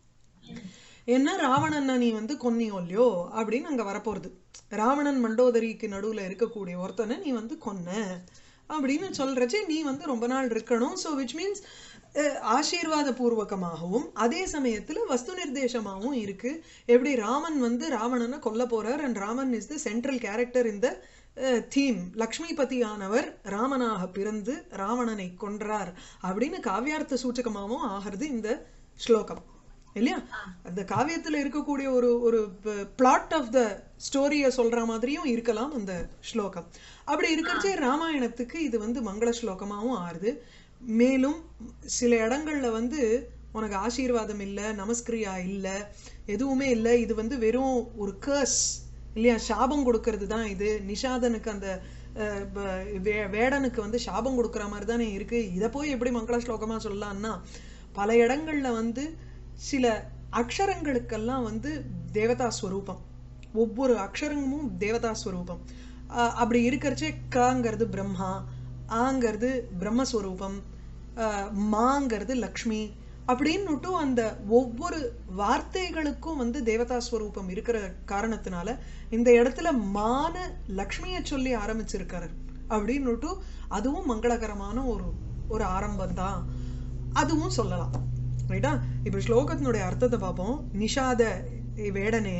என்ன ராவணனை நீ வந்து கொன்னியோ இல்லையோ அப்படின்னு அங்க வரப்போறது ராவணன் மண்டோதரிக்கு நடுவுல இருக்கக்கூடிய ஒருத்தனை நீ வந்து கொன்ன அப்படின்னு சொல்றச்சே நீ வந்து ரொம்ப நாள் இருக்கணும் ஸோ விச் மீன்ஸ் ஆசீர்வாத பூர்வகமாகவும் அதே சமயத்துல வஸ்து நிர்தேசமாகவும் இருக்கு எப்படி ராமன் வந்து ராவணனை கொல்ல போறார் and Raman is the central character இந்த தீம் லக்ஷ்மிபதியானவர் ராமனாக பிறந்து ராவணனை கொன்றார் அப்படின்னு காவியார்த்த சூச்சகமாகவும் ஆகிறது இந்த ஸ்லோகம் இல்லையா அந்த காவியத்துல இருக்கக்கூடிய ஒரு ஒரு பிளாட் ஆஃப் த ஸ்டோரியை சொல்ற மாதிரியும் இருக்கலாம் அந்த ஸ்லோகம் அப்படி இருக்கிறச்சே ராமாயணத்துக்கு இது வந்து மங்கள ஸ்லோகமாகவும் ஆறுது மேலும் சில இடங்கள்ல வந்து உனக்கு ஆசீர்வாதம் இல்லை நமஸ்கிரியா இல்லை எதுவுமே இல்லை இது வந்து வெறும் ஒரு கர்ஸ் இல்லையா சாபம் கொடுக்கறது தான் இது நிஷாதனுக்கு அந்த அஹ், ப- வே- வேடனுக்கு வந்து சாபம் கொடுக்குற மாதிரி தானே இருக்கு இதை போய் எப்படி மங்கள ஸ்லோகமா சொல்லலாம்னா பல இடங்கள்ல வந்து சில அக்ஷரங்களுக்கெல்லாம் வந்து தேவதா ஸ்வரூபம் ஒவ்வொரு அக்ஷரமும் தேவதா ஸ்வரூபம் அஹ், அப்படி இருக்கிறச்சே கங்கிறது பிரம்மா ஆங்கிறது பிரம்மஸ்வரூபம் அஹ், மாங்கிறது லக்ஷ்மி அப்படின்னுட்டு அந்த ஒவ்வொரு வார்த்தைகளுக்கும் வந்து தேவதா ஸ்வரூபம் இருக்கிற காரணத்தினால இந்த இடத்துல மான லக்ஷ்மியை சொல்லி ஆரம்பிச்சிருக்காரு அப்படின்னுட்டு அதுவும் மங்களகரமான ஒரு ஒரு ஆரம்பம் தான் அதுவும் சொல்லலாம் ரைட்டா இப்போ ஸ்லோகத்தினுடைய அர்த்தத்தை பார்ப்போம் நிஷாத வேடனே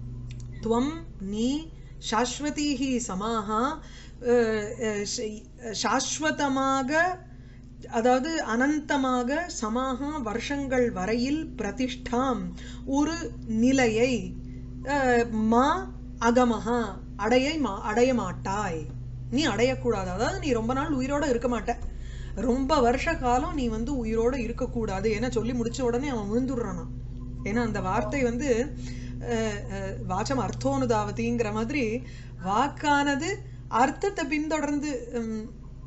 துவம் நீ சாஸ்வதீஹி சமாஹா அஹ், அஹ், ஷை- சாஸ்வதமாக அதாவது அனந்தமாக சமாகா வருஷங்கள் வரையில் பிரதிஷ்டாம் ஒரு நிலையை அஹ், மா அகமஹா அடைய மா அடைய மாட்டாய் நீ அடையக்கூடாது அதாவது நீ ரொம்ப நாள் உயிரோட இருக்க மாட்ட ரொம்ப வருஷ காலம் நீ வந்து உயிரோட இருக்கக்கூடாது ஏன்னா சொல்லி முடிச்ச உடனே அவன் விழுந்துடுறானா ஏன்னா அந்த வார்த்தை வந்து அஹ், அஹ், வாச்சம் அர்த்தோனுதாவதிங்கிற மாதிரி வாக்கானது அர்த்தத்தை பின்தொடர்ந்து உம்,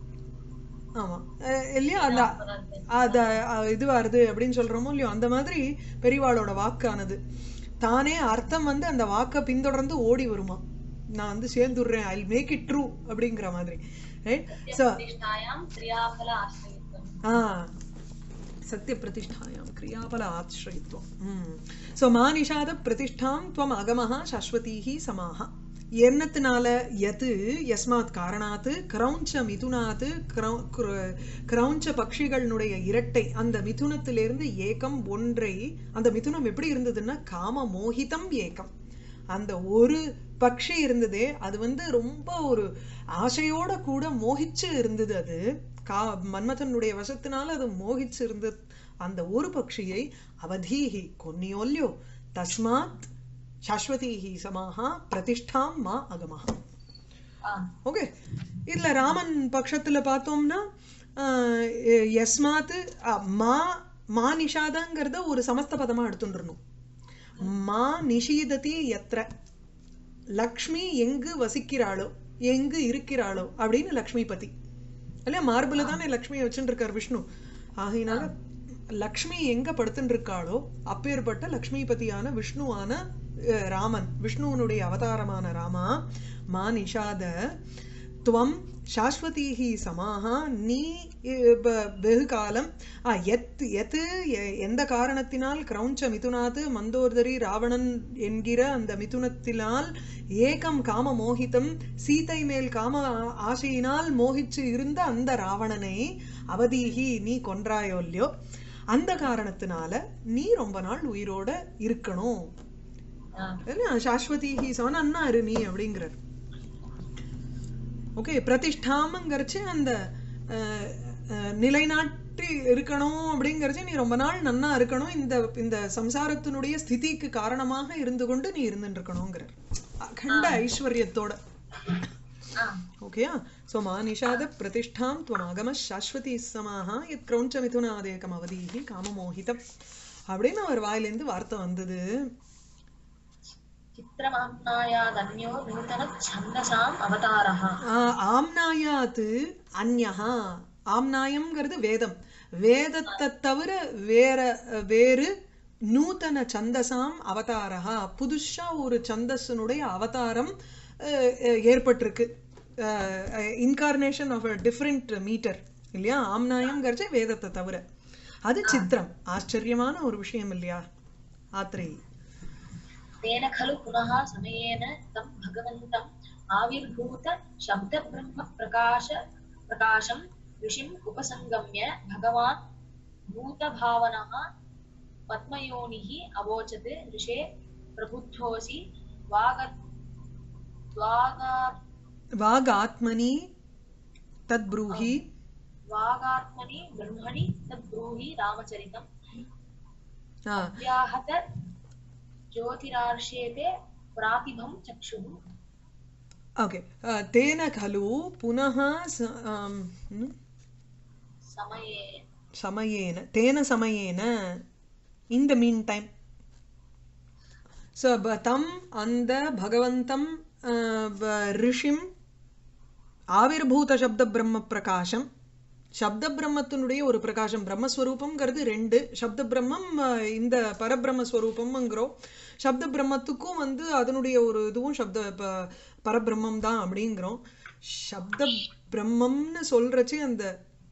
ஆமா அஹ், இல்லையா அந்த அத அஹ், இது வருது அப்படின்னு சொல்றோமோ இல்லையோ அந்த மாதிரி பெரியவாளோட வாக்கானது தானே அர்த்தம் வந்து அந்த வாக்கை பின்தொடர்ந்து ஓடி வருமா நான் வந்து சேர்ந்துடுறேன் ஐ மேக் இட் ட்ரூ அப்படிங்கிற மாதிரி ரைட் ஸோ प्रतिष्ठायां क्रियाफल आश्रयत्वम् ஆ சத்திய பிரதிஷ்டாயாம் கிரியாபல ஆசிரயித்வம் ம் ஸோ மானிஷாத பிரதிஷ்டாம் துவம் அகமஹா சாஸ்வதீஹி சமாஹா என்னத்தினால எது யஸ்மாத் காரணாத் கிரௌஞ்ச மிதுனாத் கிரௌ- கிர- கிரௌஞ்ச பட்சிகளினுடைய இரட்டை அந்த மிதுனத்திலிருந்து ஏகம் ஒன்றை அந்த மிதுனம் எப்படி இருந்ததுன்னா காம மோகிதம் ஏகம் அந்த ஒரு பக்ஷி இருந்ததே அது வந்து ரொம்ப ஒரு ஆசையோட கூட மோகிச்சு இருந்தது அது கா மன்மதனுடைய வசத்தினால அது மோகிச்சு இருந்தது அந்த ஒரு பக்ஷியை அவதீஹி கொன்னியோல்யோ தஸ்மாத் சாஸ்வதீஹி சமாஹா பிரதிஷ்டாம் மா அகமஹா आम् ஓகே இதுல ராமன் பட்சத்துல பார்த்தோம்னா ஆஹ், எ- யஸ்மாத் அ, மா மா நிஷாதங்கிறத ஒரு சமஸ்த பதமா எடுத்துட்டுறணும் மா நிஷீததி எத்திர லக்ஷ்மி எங்கு வசிக்கிறாளோ எங்கு இருக்கிறாளோ அப்படின்னு லக்ஷ்மி பதி இல்லையா மார்புல தானே லக்ஷ்மியை வச்சுட்டு இருக்கார் விஷ்ணு ஆகையினால லக்ஷ்மி எங்க படுத்துட்டு இருக்காளோ அப்பேற்பட்ட லக்ஷ்மிபதியான விஷ்ணுவான அஹ், ராமன் விஷ்ணுவனுடைய அவதாரமான ராமா மா நிஷாத துவம் சாஸ்வதீஹி சமாஹா நீ அஹ், ப- வெகு காலம் ஆ, எத் எது எ- எந்த காரணத்தினால் கிரௌஞ்ச மிதுனாத் மந்தோதரி ராவணன் என்கிற அந்த மிதுனத்தினால் ஏகம் காம மோகிதம் சீதை மேல் காம ஆ- ஆசையினால் மோகிச்சு இருந்த அந்த ராவணனை அவதீஹி நீ கொன்றாயோ இல்லையோ அந்த காரணத்தினால நீ ரொம்ப நாள் உயிரோட இருக்கணும் आम् இல்லையா? சாஸ்வதீஹி சவன் அண்ணா இரு நீ அப்படிங்கிறார் ஓகே பிரதிஷ்டாமங்கிறச்சு அந்த அஹ், அஹ், நிலைநாட்டி இருக்கணும் அப்படிங்கிறச்சு நீ ரொம்ப நாள் நன்னா இருக்கணும் இந்த இந்த சம்சாரத்தினுடைய ஸ்திதிக்கு காரணமாக இருந்து கொண்டு நீ இருந்துட்டு இருக்கணுங்கிறார் அகண்ட ஐஸ்வர்யத்தோட आम् ஓகேயா ஸோ மா நிஷாத பிரதிஷ்டாம் துவமாகம சாஸ்வதி சமாஹா யத் கிரௌஞ்ச மிதுனாதேகம் அவதீஹி காமமோகிதம் அப்படின்னு அவர் வாயிலேருந்து வார்த்தை வந்தது चित्रमाम्नायादन्यो नूतनछन्दसाम् अवतारः ஆஹ் ஆம்னாயாத்து அந்யஹா ஆம்னாயம்ங்கிறது வேதம் வேதத்தை தவிர வேற வேறு நூத்தன சந்தசாம் அவதாரா புதுசா ஒரு சந்தஸனுடைய அவதாரம் அஹ், அஹ், ஏற்பட்டிருக்கு incarnation of a different meter இல்லையா ஆம்னாயம்ங்கிறச்ச வேதத்தை தவிர அது சித்திரம் ஆச்சரியமான ஒரு விஷயம் இல்லையா ஆத்ரேயி तेन खलु पुनः समयेन तं भगवन्तम् आविर्भूत शब्दब्रह्मप्रकाश प्रकाशं ऋषिम् उपसङ्गम्य भगवान् भूतभावनः पद्मयोनिः अवोचत् ऋषे प्रबुद्धोऽसि वाग वागा வாகாத்மனி தத்ப்ரூஹி वागात्मनि ब्रह्मणि तद्ब्रूहि रामचरितम् ஆ व्याहत ज्योतिरार्षेते प्रातिभं चक्षुः ஓகே தேன खलु पुनः स- ஆம், ம், समये சமயேன தேன சமயேன இன் த மீன் டைம் ஸோ தம் அந்த பகவந்தம் அஹ், ப- ரிஷிம் ஆவிர்பூத சப்த பிரம்ம பிரகாசம் சப்த பிரம்மத்தினுடைய ஒரு பிரகாசம் பிரம்மஸ்வரூபம்ங்கிறது ரெண்டு சப்த பிரம்மம் அஹ், இந்த பரபிரம்மஸ்வரூபம்ங்கிறோம் சப்த பிரம்மத்துக்கும் வந்து அதனுடைய ஒரு இதுவும் சப்த ப- பரபிரம்மம் தான் அப்படிங்கிறோம் சப்த பிரம்மம்னு சொல்றச்சு அந்த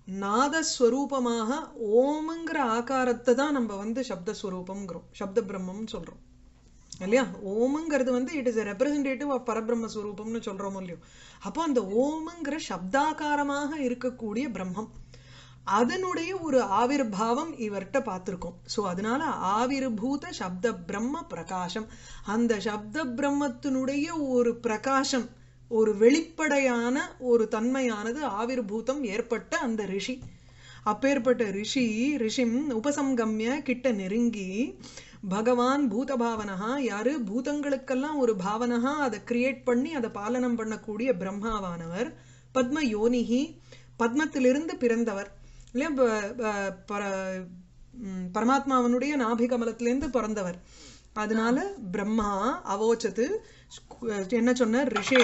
நாதஸ்வரூபமாக ஓம்ங்கிற ஆகாரத்தை தான் நம்ம வந்து சப்தஸ்வரூபம்ங்கிறோம் சப்த பிரம்மம்னு சொல்றோம் இல்லையா ஓமுங்கிறது வந்து இட் இஸ் ரெப்ரசன்டேட்டிவ் ஆஃப் பரபிரம்ம ஸ்வரூபம்னு சொல்றோம் இல்லையோ அப்போ அந்த ஓமுங்கிற சப்தாகாரமாக இருக்கக்கூடிய பிரம்மம் அதனுடைய ஒரு ஆவிர்பாவம் இவர்கிட்ட பார்த்திருக்கோம் ஸோ அதனால ஆவிர்பூத சப்த பிரம்ம பிரகாசம் அந்த சப்த பிரம்மத்தினுடைய ஒரு பிரகாசம் ஒரு வெளிப்படையான ஒரு தன்மையானது ஆவிர்பூதம் ஏற்பட்ட அந்த ரிஷி அப்பேற்பட்ட ரிஷி ரிஷிம் உபசங்கம்ய கிட்ட நெருங்கி பகவான் பூத பாவனஹா யாரு பூதங்களுக்கெல்லாம் ஒரு பாவனஹா அதை கிரியேட் பண்ணி அதை பாலனம் பண்ணக்கூடிய பிரம்மாவானவர் பத்ம யோனிஹி பத்மத்திலிருந்து பிறந்தவர் இல்லையா ப- ப- பர- ம், பரமாத்மாவனுடைய நாபிகமலத்திலேருந்து பிறந்தவர் அதனால பிரம்மா அவோச்சது என்ன சொன்னார் ரிஷே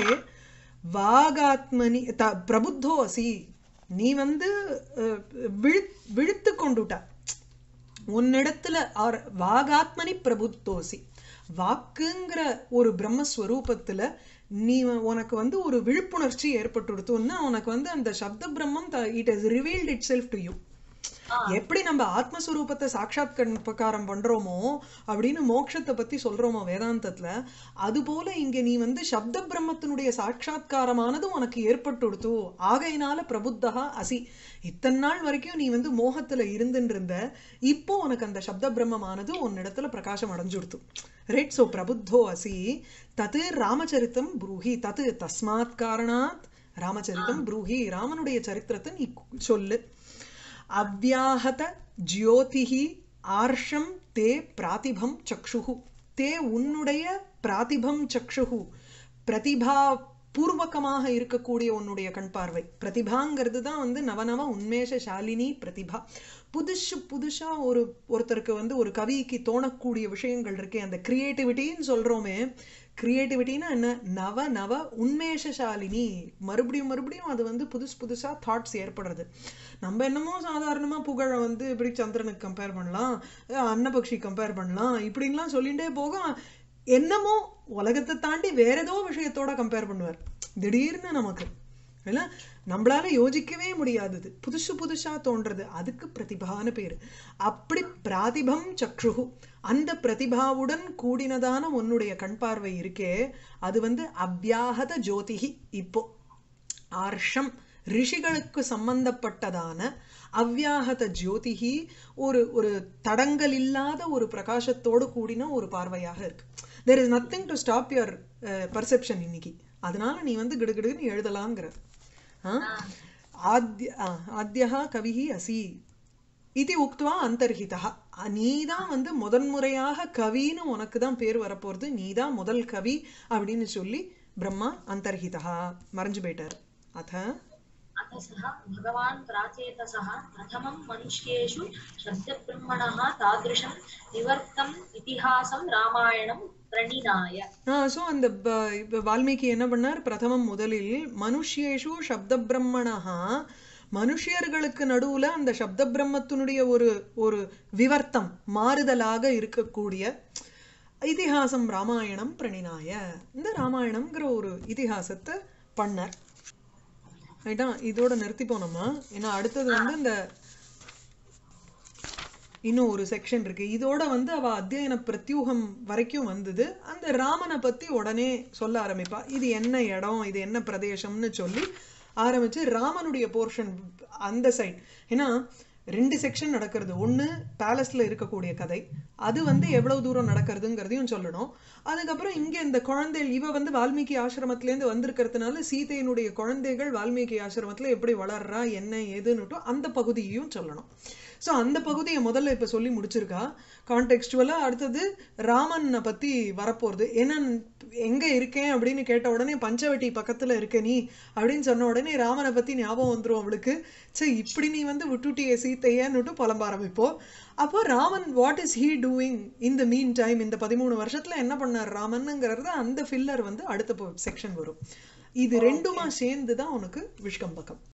வாகாத்மனி த பிரபுத்தோ அசி நீ வந்து அஹ், விழு விழுத்து கொண்டுட்ட உன்னிடத்துல ஆர் வாகாத்மனி பிரபுத்தோசி வாக்குங்கிற ஒரு பிரம்மஸ்வரூபத்துல நீ வ- உனக்கு வந்து ஒரு விழிப்புணர்ச்சி ஏற்பட்டுடுத்துன்னா உனக்கு வந்து அந்த சப்த பிரம்மம் it is revealed itself to you எப்படி நம்ம ஆத்மஸ்வரூபத்தை சாட்சாத்காரம் பண்றோமோ அப்படின்னு மோட்சத்தை பத்தி சொல்றோமோ வேதாந்தத்துல அது போல இங்க நீ வந்து சப்த பிரம்மத்தினுடைய சாட்சாத்காரமானது உனக்கு ஏற்பட்டுடுத்து ஆகையினால பிரபுத்தகா அசி இத்தனை நாள் வரைக்கும் நீ வந்து மோகத்துல இருந்துட்டு இருந்த இப்போ உனக்கு அந்த சப்த பிரம்மமானது உன்னிடத்துல பிரகாசம் அடைஞ்சுடுத்து ரைட் சோ பிரபுத்தோ அசி தத்து ராமச்சரித்தம் ப்ரூஹி தத்து தஸ்மாத் காரணாத் ராமச்சரித்தம் ப்ரூஹி ராமனுடைய சரித்திரத்தை நீ சொல்லு அவ்யாஹத ஜோதிஹி ஆர்ஷம் தே பிராதிபம் சக்ஷுஹு தே உன்னுடைய பிராதிபம் சக்ஷுஹு பிரதிபா பூர்வகமாக இருக்கக்கூடிய உன்னுடைய கண் பார்வை பிரதிபாங்கிறது தான் வந்து நவநவ உன்மேஷ சாலினி பிரதிபா புதுசு புதுசா ஒரு ஒருத்தருக்கு வந்து ஒரு கவிக்கு தோணக்கூடிய விஷயங்கள் இருக்கே அந்த கிரியேட்டிவிட்டின்னு சொல்றோமே கிரியேட்டிவிட்டினா என்ன நவ நவ உன்மேஷசாலினி மறுபடியும் மறுபடியும் அது வந்து புதுசு புதுசா தாட்ஸ் ஏற்படுறது நம்ம என்னமோ சாதாரணமா புகழை வந்து இப்படி சந்திரனுக்கு கம்பேர் பண்ணலாம் அஹ் அன்னபக்ஷி கம்பேர் பண்ணலாம் இப்படின்லாம் சொல்லிட்டே போக என்னமோ உலகத்தை தாண்டி வேற ஏதோ விஷயத்தோட கம்பேர் பண்ணுவார் திடீர்னு நமக்கு இல்ல நம்மளால யோசிக்கவே முடியாதது புதுசு புதுசா தோன்றது அதுக்கு பிரதிபான்னு பேரு அப்படி பிராதிபம் சக்ஷுகு அந்த பிரதிபாவுடன் கூடினதான உன்னுடைய கண் பார்வை இருக்கே அது வந்து அவ்யாகத ஜோதிகி இப்போ ஆர்ஷம் ரிஷிகளுக்கு சம்பந்தப்பட்டதான அவ்யாகத ஜோதிகி ஒரு ஒரு தடங்கல் இல்லாத ஒரு பிரகாசத்தோடு கூடின ஒரு பார்வையாக இருக்கு there is nothing to stop your perception இன்னைக்கு அதனால நீ வந்து கிடுகிடுன்னு எழுதலாங்கிற ஆத்ய ஆத்யா கவிஹி அசி இது உக்துவா அந்தர்ஹிதா நீதான் வந்து முதன்முறையாக கவின்னு உனக்கு தான் பேர் வரப்போறது நீதான் முதல் கவி அப்படின்னு சொல்லி பிரம்மா அந்தர்ஹிதா மறைஞ்சு போயிட்டார் அத अथ सः भगवान् प्राचेतसः प्रथमं मनुष्येषु शब्दब्रह्मणः तादृशं निवर्तम् इतिहासं रामायणं प्रणिनाय ஸோ அந்த ப- இப்ப வால்மீகி என்ன பண்ணார் பிரதமம் முதலில் மனுஷ்யேஷு சப்த பிரம்மணா மனுஷியர்களுக்கு நடுவுல அந்த சப்த பிரம்மத்தினுடைய ஒரு ஒரு விவர்த்தம் மாறுதலாக இருக்கக்கூடிய இதிகாசம் ராமாயணம் பிரணினாய இந்த ராமாயணம்ங்கிற ஒரு இதிகாசத்தை பண்ணார் ரைட்டா இதோட நிறுத்தி போனோமா ஏன்னா அடுத்தது வந்து இந்த இன்னும் ஒரு செக்ஷன் இருக்கு இதோட வந்து அவ அத்தியன பிரத்யூகம் வரைக்கும் வந்தது அந்த ராமனை பத்தி உடனே சொல்ல ஆரம்பிப்பா இது என்ன இடம் இது என்ன பிரதேசம்னு சொல்லி ஆரம்பிச்சு ராமனுடைய போர்ஷன் அந்த சைட் ஏன்னா ரெண்டு செக்ஷன் நடக்கிறது ஒண்ணு பேலஸ்ல இருக்கக்கூடிய கதை அது வந்து எவ்வளவு தூரம் நடக்கிறதுங்கிறதையும் சொல்லணும் அதுக்கப்புறம் இங்க இந்த குழந்தைகள் இவ வந்து வால்மீகி ஆசிரமத்துல இருந்து வந்திருக்கிறதுனால சீதையினுடைய குழந்தைகள் வால்மீகி ஆசிரமத்துல எப்படி வளர்றா என்ன ஏதுன்னுட்டும் அந்த பகுதியையும் சொல்லணும் ஸோ அந்த பகுதியை முதல்ல இப்போ சொல்லி முடிச்சிருக்கா கான்டெக்ஸ்டுவலாக அடுத்தது ராமனை பற்றி வரப்போகிறது ஏன்னா எங்கே இருக்கேன் அப்படின்னு கேட்ட உடனே பஞ்சவட்டி பக்கத்தில் இருக்க நீ அப்படின்னு சொன்ன உடனே ராமனை பற்றி ஞாபகம் வந்துடும் அவளுக்கு சரி இப்படி நீ வந்து விட்டுட்டிய சீத்தையன்னுட்டு புலம்ப ஆரம்பிப்போம் அப்போ Raman what is he doing இந்த மீன் டைம் இந்த பதிமூணு வருஷத்தில் என்ன பண்ணார் ராமனுங்கிறது அந்த ஃபில்லர் வந்து அடுத்த செக்ஷன் வரும் இது ரெண்டுமா சேர்ந்து தான் உனக்கு விஷ்கம்பகம்